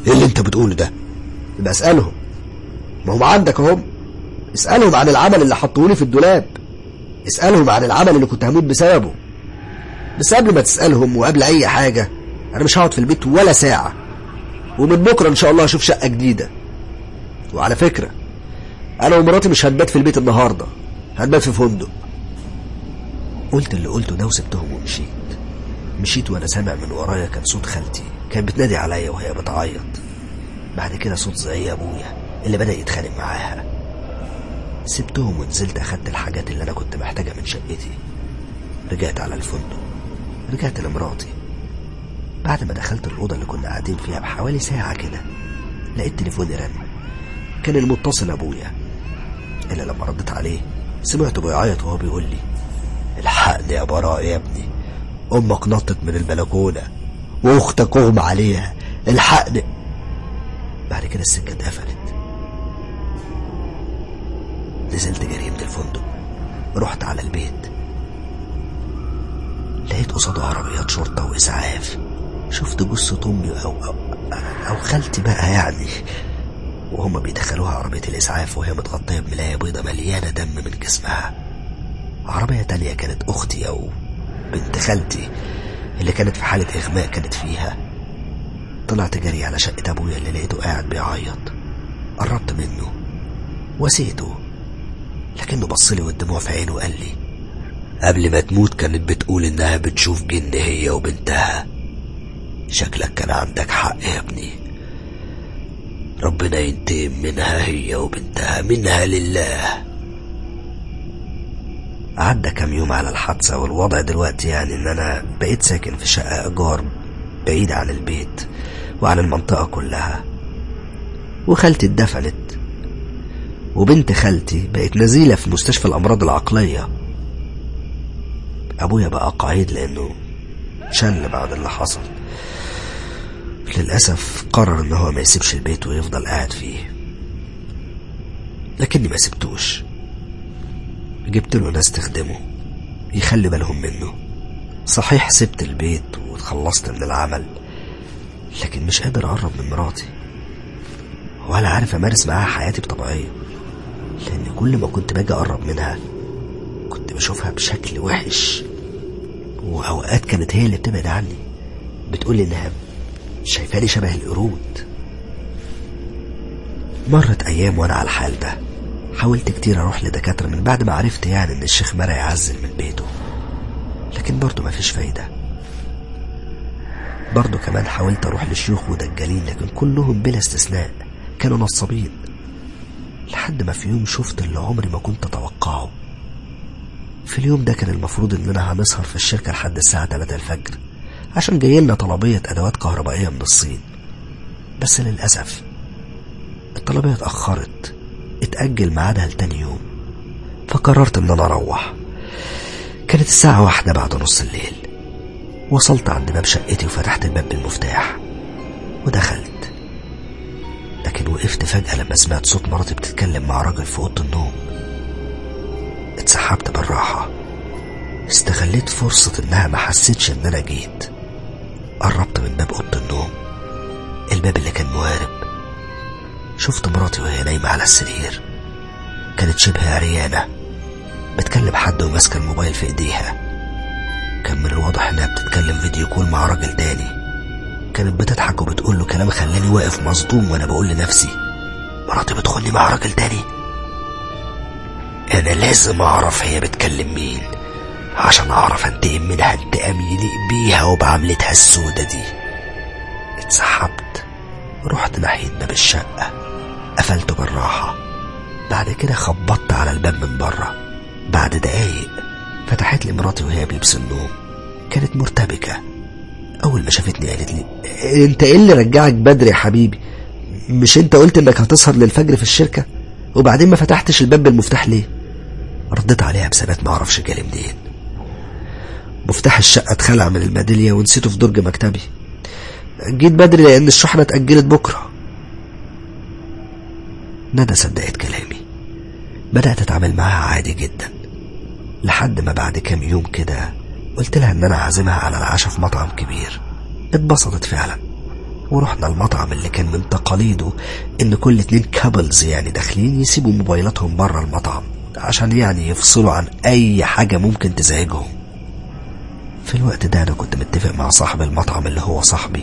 ايه اللي انت بتقوله ده يبقى اسألهم ما هم عندك هم اسألهم عن العمل اللي حطولي في الدولاب اسألهم عن العمل اللي كنت هموت بسببه بس قبل ما تسألهم وقبل أي حاجة أنا مش هقعد في البيت ولا ساعة ومن بكرة إن شاء الله هشوف شقة جديدة وعلى فكرة أنا ومراتي مش هنبات في البيت النهاردة هنبات في فندق قلت اللي قلته ده وسبتهم ومشيت مشيت وأنا سامع من ورايا كان صوت خالتي كانت بتنادي عليا وهي بتعيط بعد كده صوت زي أبويا اللي بدأ يتخانق معاها سبتهم ونزلت أخدت الحاجات اللي أنا كنت محتاجها من شقتي رجعت على الفندق رجعت لمراتي بعد ما دخلت الأوضة اللي كنا قاعدين فيها بحوالي ساعة كده لقيت تليفوني رن كان المتصل أبويا إلا لما ردت عليه سمعته بيعيط وهو بيقول لي الحقني يا براء يا ابني أمك نطت من البلكونة وأختك أغمى عليها الحقني بعد كده السكة اتقفلت نزلت جري من الفندق رحت على البيت لقيت قصاده عربيات شرطة وإسعاف شفت جثة أمي أو, أو, أو خالتي بقى يعني وهما بيدخلوها عربية الإسعاف وهي متغطية بملاية بيضة مليانة دم من جسمها عربية تانية كانت أختي أو بنت خالتي اللي كانت في حالة إغماء كانت فيها طلعت جري على شقة أبويا اللي لقيته قاعد بيعيط قربت منه وسيته لكنه بصلي والدموع في عينه وقال لي قبل ما تموت كانت بتقول إنها بتشوف جن هي وبنتها شكلك كان عندك حق يا ابني ربنا ينتقم منها هي وبنتها منها لله عدى كام يوم على الحادثة والوضع دلوقتي يعني ان انا بقيت ساكن في شقة ايجار بعيد عن البيت وعن المنطقة كلها وخالتي اتدفنت وبنت خالتي بقت نزيلة في مستشفى الأمراض العقلية أبويا بقى قعيد لأنه شل بعد اللي حصل للأسف قرر إن هو ما يسيبش البيت ويفضل قاعد فيه لكني ما سبتوش جبت له ناس تخدمه يخلي بالهم منه صحيح سبت البيت وتخلصت من العمل لكن مش قادر أقرب من مراتي ولا عارف أمارس معاها حياتي بطبيعية لأن كل ما كنت باجي أقرب منها كنت بشوفها بشكل وحش وأوقات كانت هي اللي بتبعد عني بتقولي إنها شايفاني شبه القرود مرت أيام وأنا على الحال ده حاولت كتير أروح لدكاترة من بعد ما عرفت يعني إن الشيخ مرة يعزل من بيته لكن برضه مفيش فايدة برضه كمان حاولت أروح لشيوخ ودجالين لكن كلهم بلا استثناء كانوا نصابين لحد ما في يوم شفت اللي عمري ما كنت أتوقعه في اليوم ده كان المفروض إننا هنسهر في الشركة لحد الساعة 3 الفجر عشان جاي لنا طلبية أدوات كهربائية من الصين بس للأسف الطلبية اتأخرت اتأجل ميعادها لتاني يوم فقررت إن أنا أروح كانت الساعة واحدة بعد نص الليل وصلت عند باب شقتي وفتحت الباب بالمفتاح ودخلت لكن وقفت فجأة لما سمعت صوت مراتي بتتكلم مع راجل في أوضة النوم اتسحبت بالراحة استغليت فرصة إنها ما حسيتش إن أنا جيت قربت من باب أوضة النوم الباب اللي كان موارب شفت مراتي وهي نايمة على السرير كانت شبه عريانة بتكلم حد وماسكة الموبايل في ايديها كان من الواضح انها بتتكلم فيديو كول مع راجل تاني كانت بتضحك وبتقول له كلام خلاني واقف مصدوم وانا بقول لنفسي مراتي بتخوني مع راجل تاني انا لازم اعرف هي بتكلم مين عشان اعرف انتقم منها انتقام يليق بيها وبعملتها السودة دي اتسحبت رحت ناحية باب الشقة قفلته بالراحة بعد كده خبطت على الباب من بره بعد دقايق فتحت لي مراتي وهي بلبس النوم كانت مرتبكة أول ما شافتني قالت لي أنت إيه اللي رجعك بدري يا حبيبي مش أنت قلت إنك هتسهر للفجر في الشركة وبعدين ما فتحتش الباب بالمفتاح ليه رديت عليها بثبات ما أعرفش جالي منين مفتاح الشقة اتخلع من الميدالية ونسيته في درج مكتبي جيت بدري لأن الشحنة اتأجلت بكرة ندى صدقت كلامي بدأت أتعامل معاها عادي جدا لحد ما بعد كام يوم كده قلت لها إن أنا عازمها على العشاء في مطعم كبير اتبسطت فعلا ورحنا المطعم اللي كان من تقاليده ان كل اتنين كابلز يعني داخلين يسيبوا موبايلاتهم بره المطعم عشان يعني يفصلوا عن اي حاجة ممكن تزعجهم في الوقت ده انا كنت متفق مع صاحب المطعم اللي هو صاحبي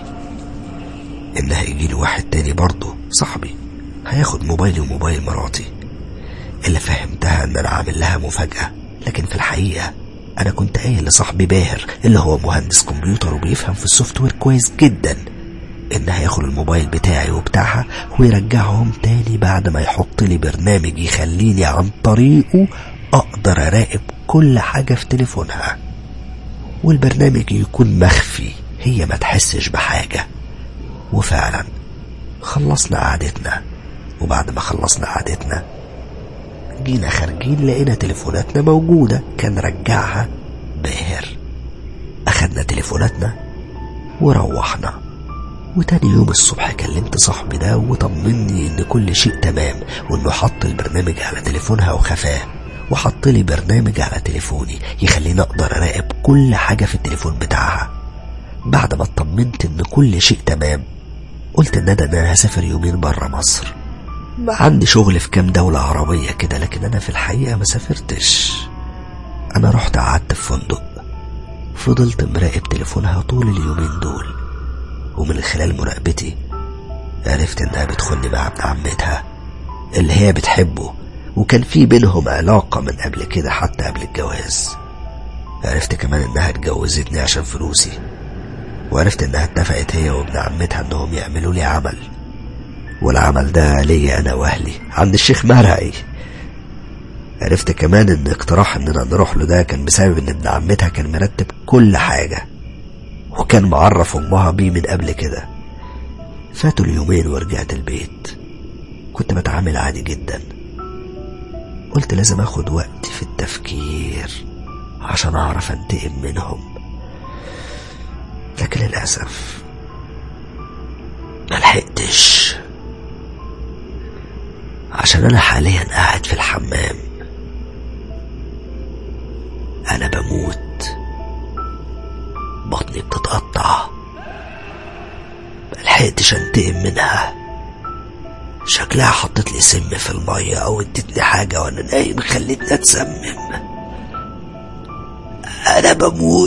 ان هيجيلي واحد تاني برضه صاحبي هياخد موبايلي وموبايل مراتي اللي فهمتها ان انا عامل لها مفاجأة لكن في الحقيقة انا كنت قايل لصاحبي باهر اللي هو مهندس كمبيوتر وبيفهم في السوفت وير كويس جدا ان هياخد الموبايل بتاعي وبتاعها ويرجعهم تاني بعد ما يحط لي برنامج يخليني عن طريقه اقدر اراقب كل حاجة في تليفونها والبرنامج يكون مخفي هي ما تحسش بحاجة وفعلا خلصنا قعدتنا وبعد ما خلصنا قعدتنا جينا خارجين لقينا تليفوناتنا موجودة كان رجعها باهر أخدنا تليفوناتنا وروحنا وتاني يوم الصبح كلمت صاحبي ده وطمني ان كل شيء تمام وانه حط البرنامج على تليفونها وخفاه وحط لي برنامج على تليفوني يخليني اقدر اراقب كل حاجة في التليفون بتاعها بعد ما اطمنت ان كل شيء تمام قلت لندى ان انا هسافر يومين برا مصر عندي شغل في كام دولة عربية كده لكن انا في الحقيقة ما سافرتش انا رحت قعدت في فندق فضلت مراقب تليفونها طول اليومين دول ومن خلال مراقبتي عرفت انها بتخوني مع ابن عمتها اللي هي بتحبه وكان في بينهم علاقة من قبل كده حتى قبل الجواز عرفت كمان انها اتجوزتني عشان فلوسي وعرفت انها اتفقت هي وابن عمتها انهم يعملوا لي عمل والعمل ده ليا انا واهلي عند الشيخ مرعي عرفت كمان ان اقتراح اننا نروح له ده كان بسبب ان ابن عمتها كان مرتب كل حاجة وكان معرف امها بيه من قبل كده فاتوا اليومين ورجعت البيت كنت بتعامل عادي جدا قلت لازم اخد وقت في التفكير عشان اعرف انتقم منهم لكن للاسف ملحقتش عشان انا حاليا قاعد في الحمام انا بموت بطني بتتقطع ملحقتش انتقم منها شكلها حطت لي سم في المية او ادتني حاجة وانا نايم خلتني اتسمم انا بموت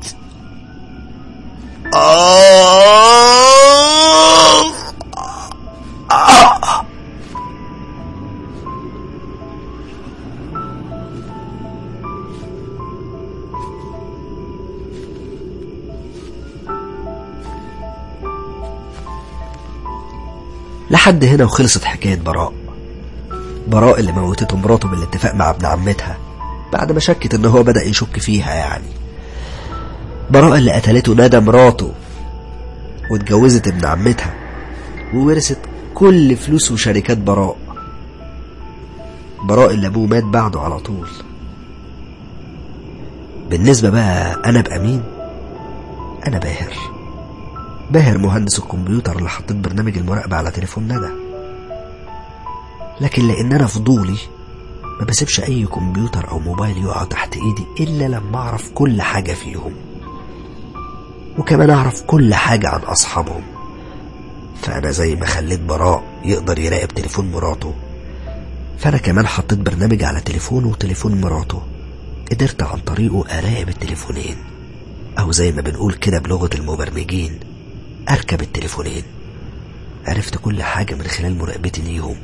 آه آه لحد هنا وخلصت حكاية براء براء اللي موتته مراته بالاتفاق مع ابن عمتها بعد ما شكت ان هو بدأ يشك فيها يعني براء اللي قتلته ندى مراته واتجوزت ابن عمتها وورثت كل فلوس وشركات براء براء اللي ابوه مات بعده على طول بالنسبة بقى انا ابقى مين انا باهر باهر مهندس الكمبيوتر اللي حطيت برنامج المراقبة على تليفون ندى لكن لان انا فضولي ما بسيبش اي كمبيوتر او موبايل يقع تحت ايدي الا لما اعرف كل حاجة فيهم وكمان اعرف كل حاجة عن اصحابهم فانا زي ما خليت براء يقدر يراقب تليفون مراته فانا كمان حطيت برنامج على تليفونه وتليفون مراته قدرت عن طريقه اراقب التليفونين او زي ما بنقول كده بلغة المبرمجين اركب التليفونين عرفت كل حاجة من خلال مراقبتي ليهم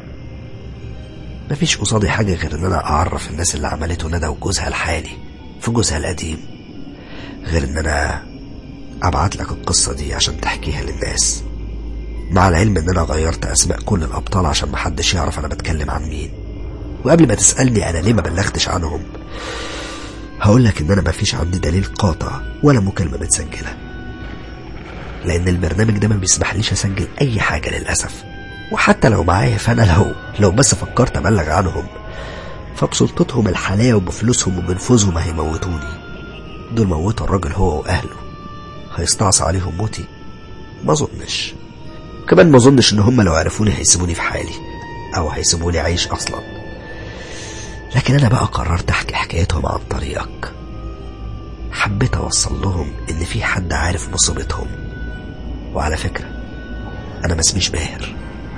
مفيش قصادي حاجة غير ان انا اعرف الناس اللي عملته ندى وجوزها الحالي في جوزها القديم غير ان انا ابعت لك القصة دي عشان تحكيها للناس مع العلم ان انا غيرت اسماء كل الابطال عشان محدش يعرف انا بتكلم عن مين وقبل ما تسألني انا ليه ما بلغتش عنهم هقول لك ان انا مفيش عندي دليل قاطع ولا مكالمة متسجلة لان البرنامج ده ما بيسمحليش اسجل اي حاجة للأسف وحتى لو معايا فانا لو لو بس فكرت ابلغ عنهم فبسلطتهم الحالية وبفلوسهم وبنفوذهم هيموتوني دول موتوا الراجل هو واهله هيستعصى عليهم موتي ما اظنش كمان ما اظنش ان هم لو عرفوني هيسيبوني في حالي او هيسيبوني عايش اصلا لكن انا بقى قررت احكي حكايتهم عن طريقك حبيت اوصل لهم ان في حد عارف مصيبتهم وعلى فكرة أنا ما اسميش باهر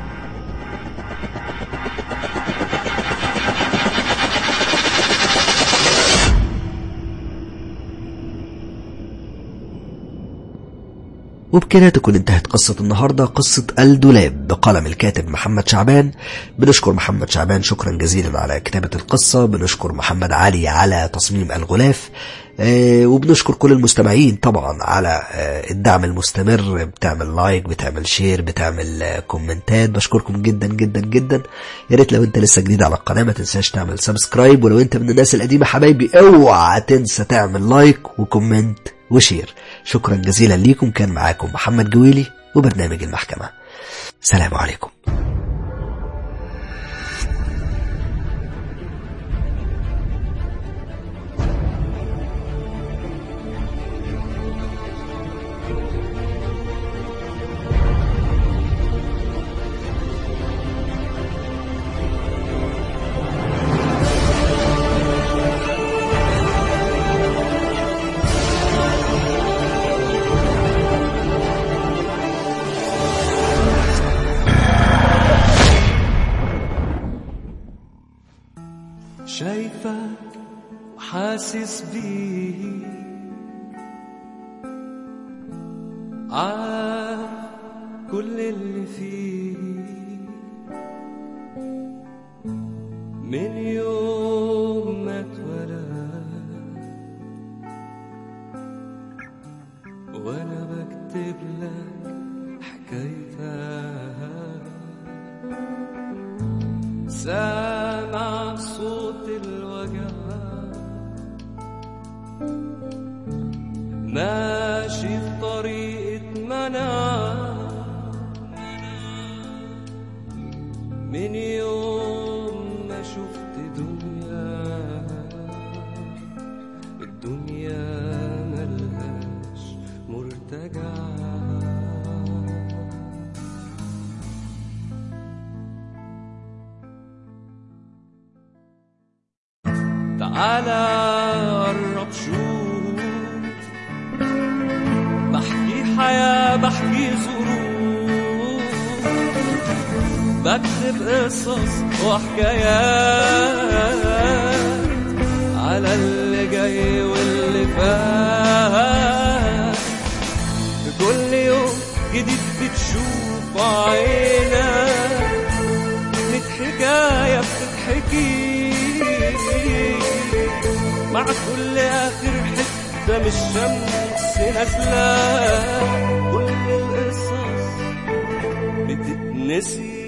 وبكده تكون انتهت قصة النهاردة قصة الدولاب بقلم الكاتب محمد شعبان بنشكر محمد شعبان شكرا جزيلا على كتابة القصة بنشكر محمد علي على تصميم الغلاف آه وبنشكر كل المستمعين طبعا على آه الدعم المستمر بتعمل لايك بتعمل شير بتعمل آه كومنتات بشكركم جدا جدا جدا يا ريت لو انت لسه جديد على القناة ما تنساش تعمل سبسكرايب ولو انت من الناس القديمة حبايبي اوعى تنسى تعمل لايك وكومنت وشير شكرا جزيلا ليكم كان معاكم محمد جويلي وبرنامج المحكمة سلام عليكم شايفك وحاسس بيه عارف كل اللي فيه من يوم ما اتولد وانا بكتب لك حكايتك سامع صوت الوجع ماشي في طريقة منع من يوم ما شفت دنيا الدنيا ملهاش مرتجع تعالى قرب شوف بحكي حياة بحكي ظروف بكتب قصص وحكايات على اللي جاي واللي فات في كل يوم جديد بتشوف عينك ميت حكاية بتتحكي مع كل آخر حتة من الشمس نازلة كل القصص بتتنسي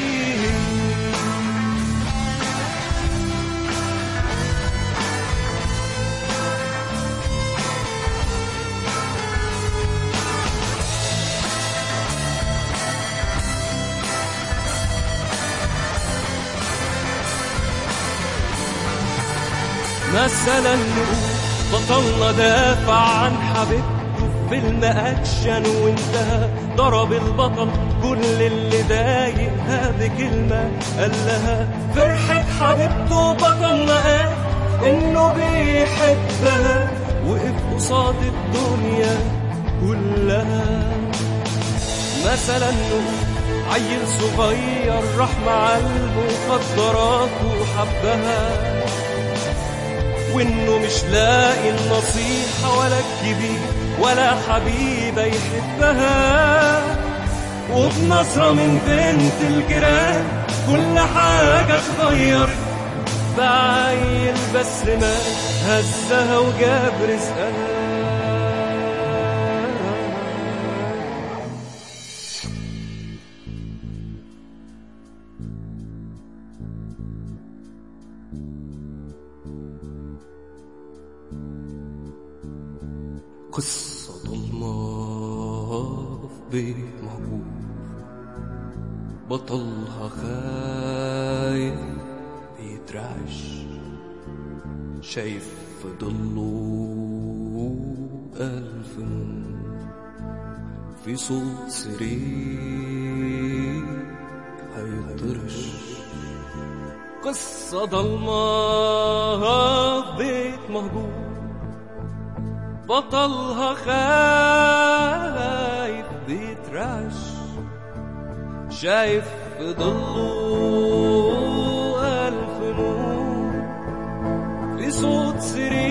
مثلا نقول بطلنا دافع عن حبيبته في فيلم اكشن وانتهى ضرب البطل كل اللي ضايقها بكلمه قال لها فرحه حبيبته بطلنا قال انه بيحبها وقف قصاد الدنيا كلها مثلا نقول عيل صغير راح مع المخدرات وحبها وانه مش لاقي النصيحة ولا الكبير ولا حبيبة يحبها وبنظرة من بنت الجيران كل حاجة اتغيرت بعيل بس ما هزها وجاب رزقها قصة ضلمة في بيت مهجور بطلها خايف بيترعش شايف في ضله ألف نور في صوت سرير هيطرش قصة ضلمة في بيت مهجور بطلها خايف بيترعش شايف في ضله ألف نور في صوت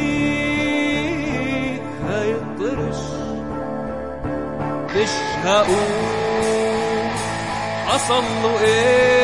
سريك هيطرش مش هقول حصل له ايه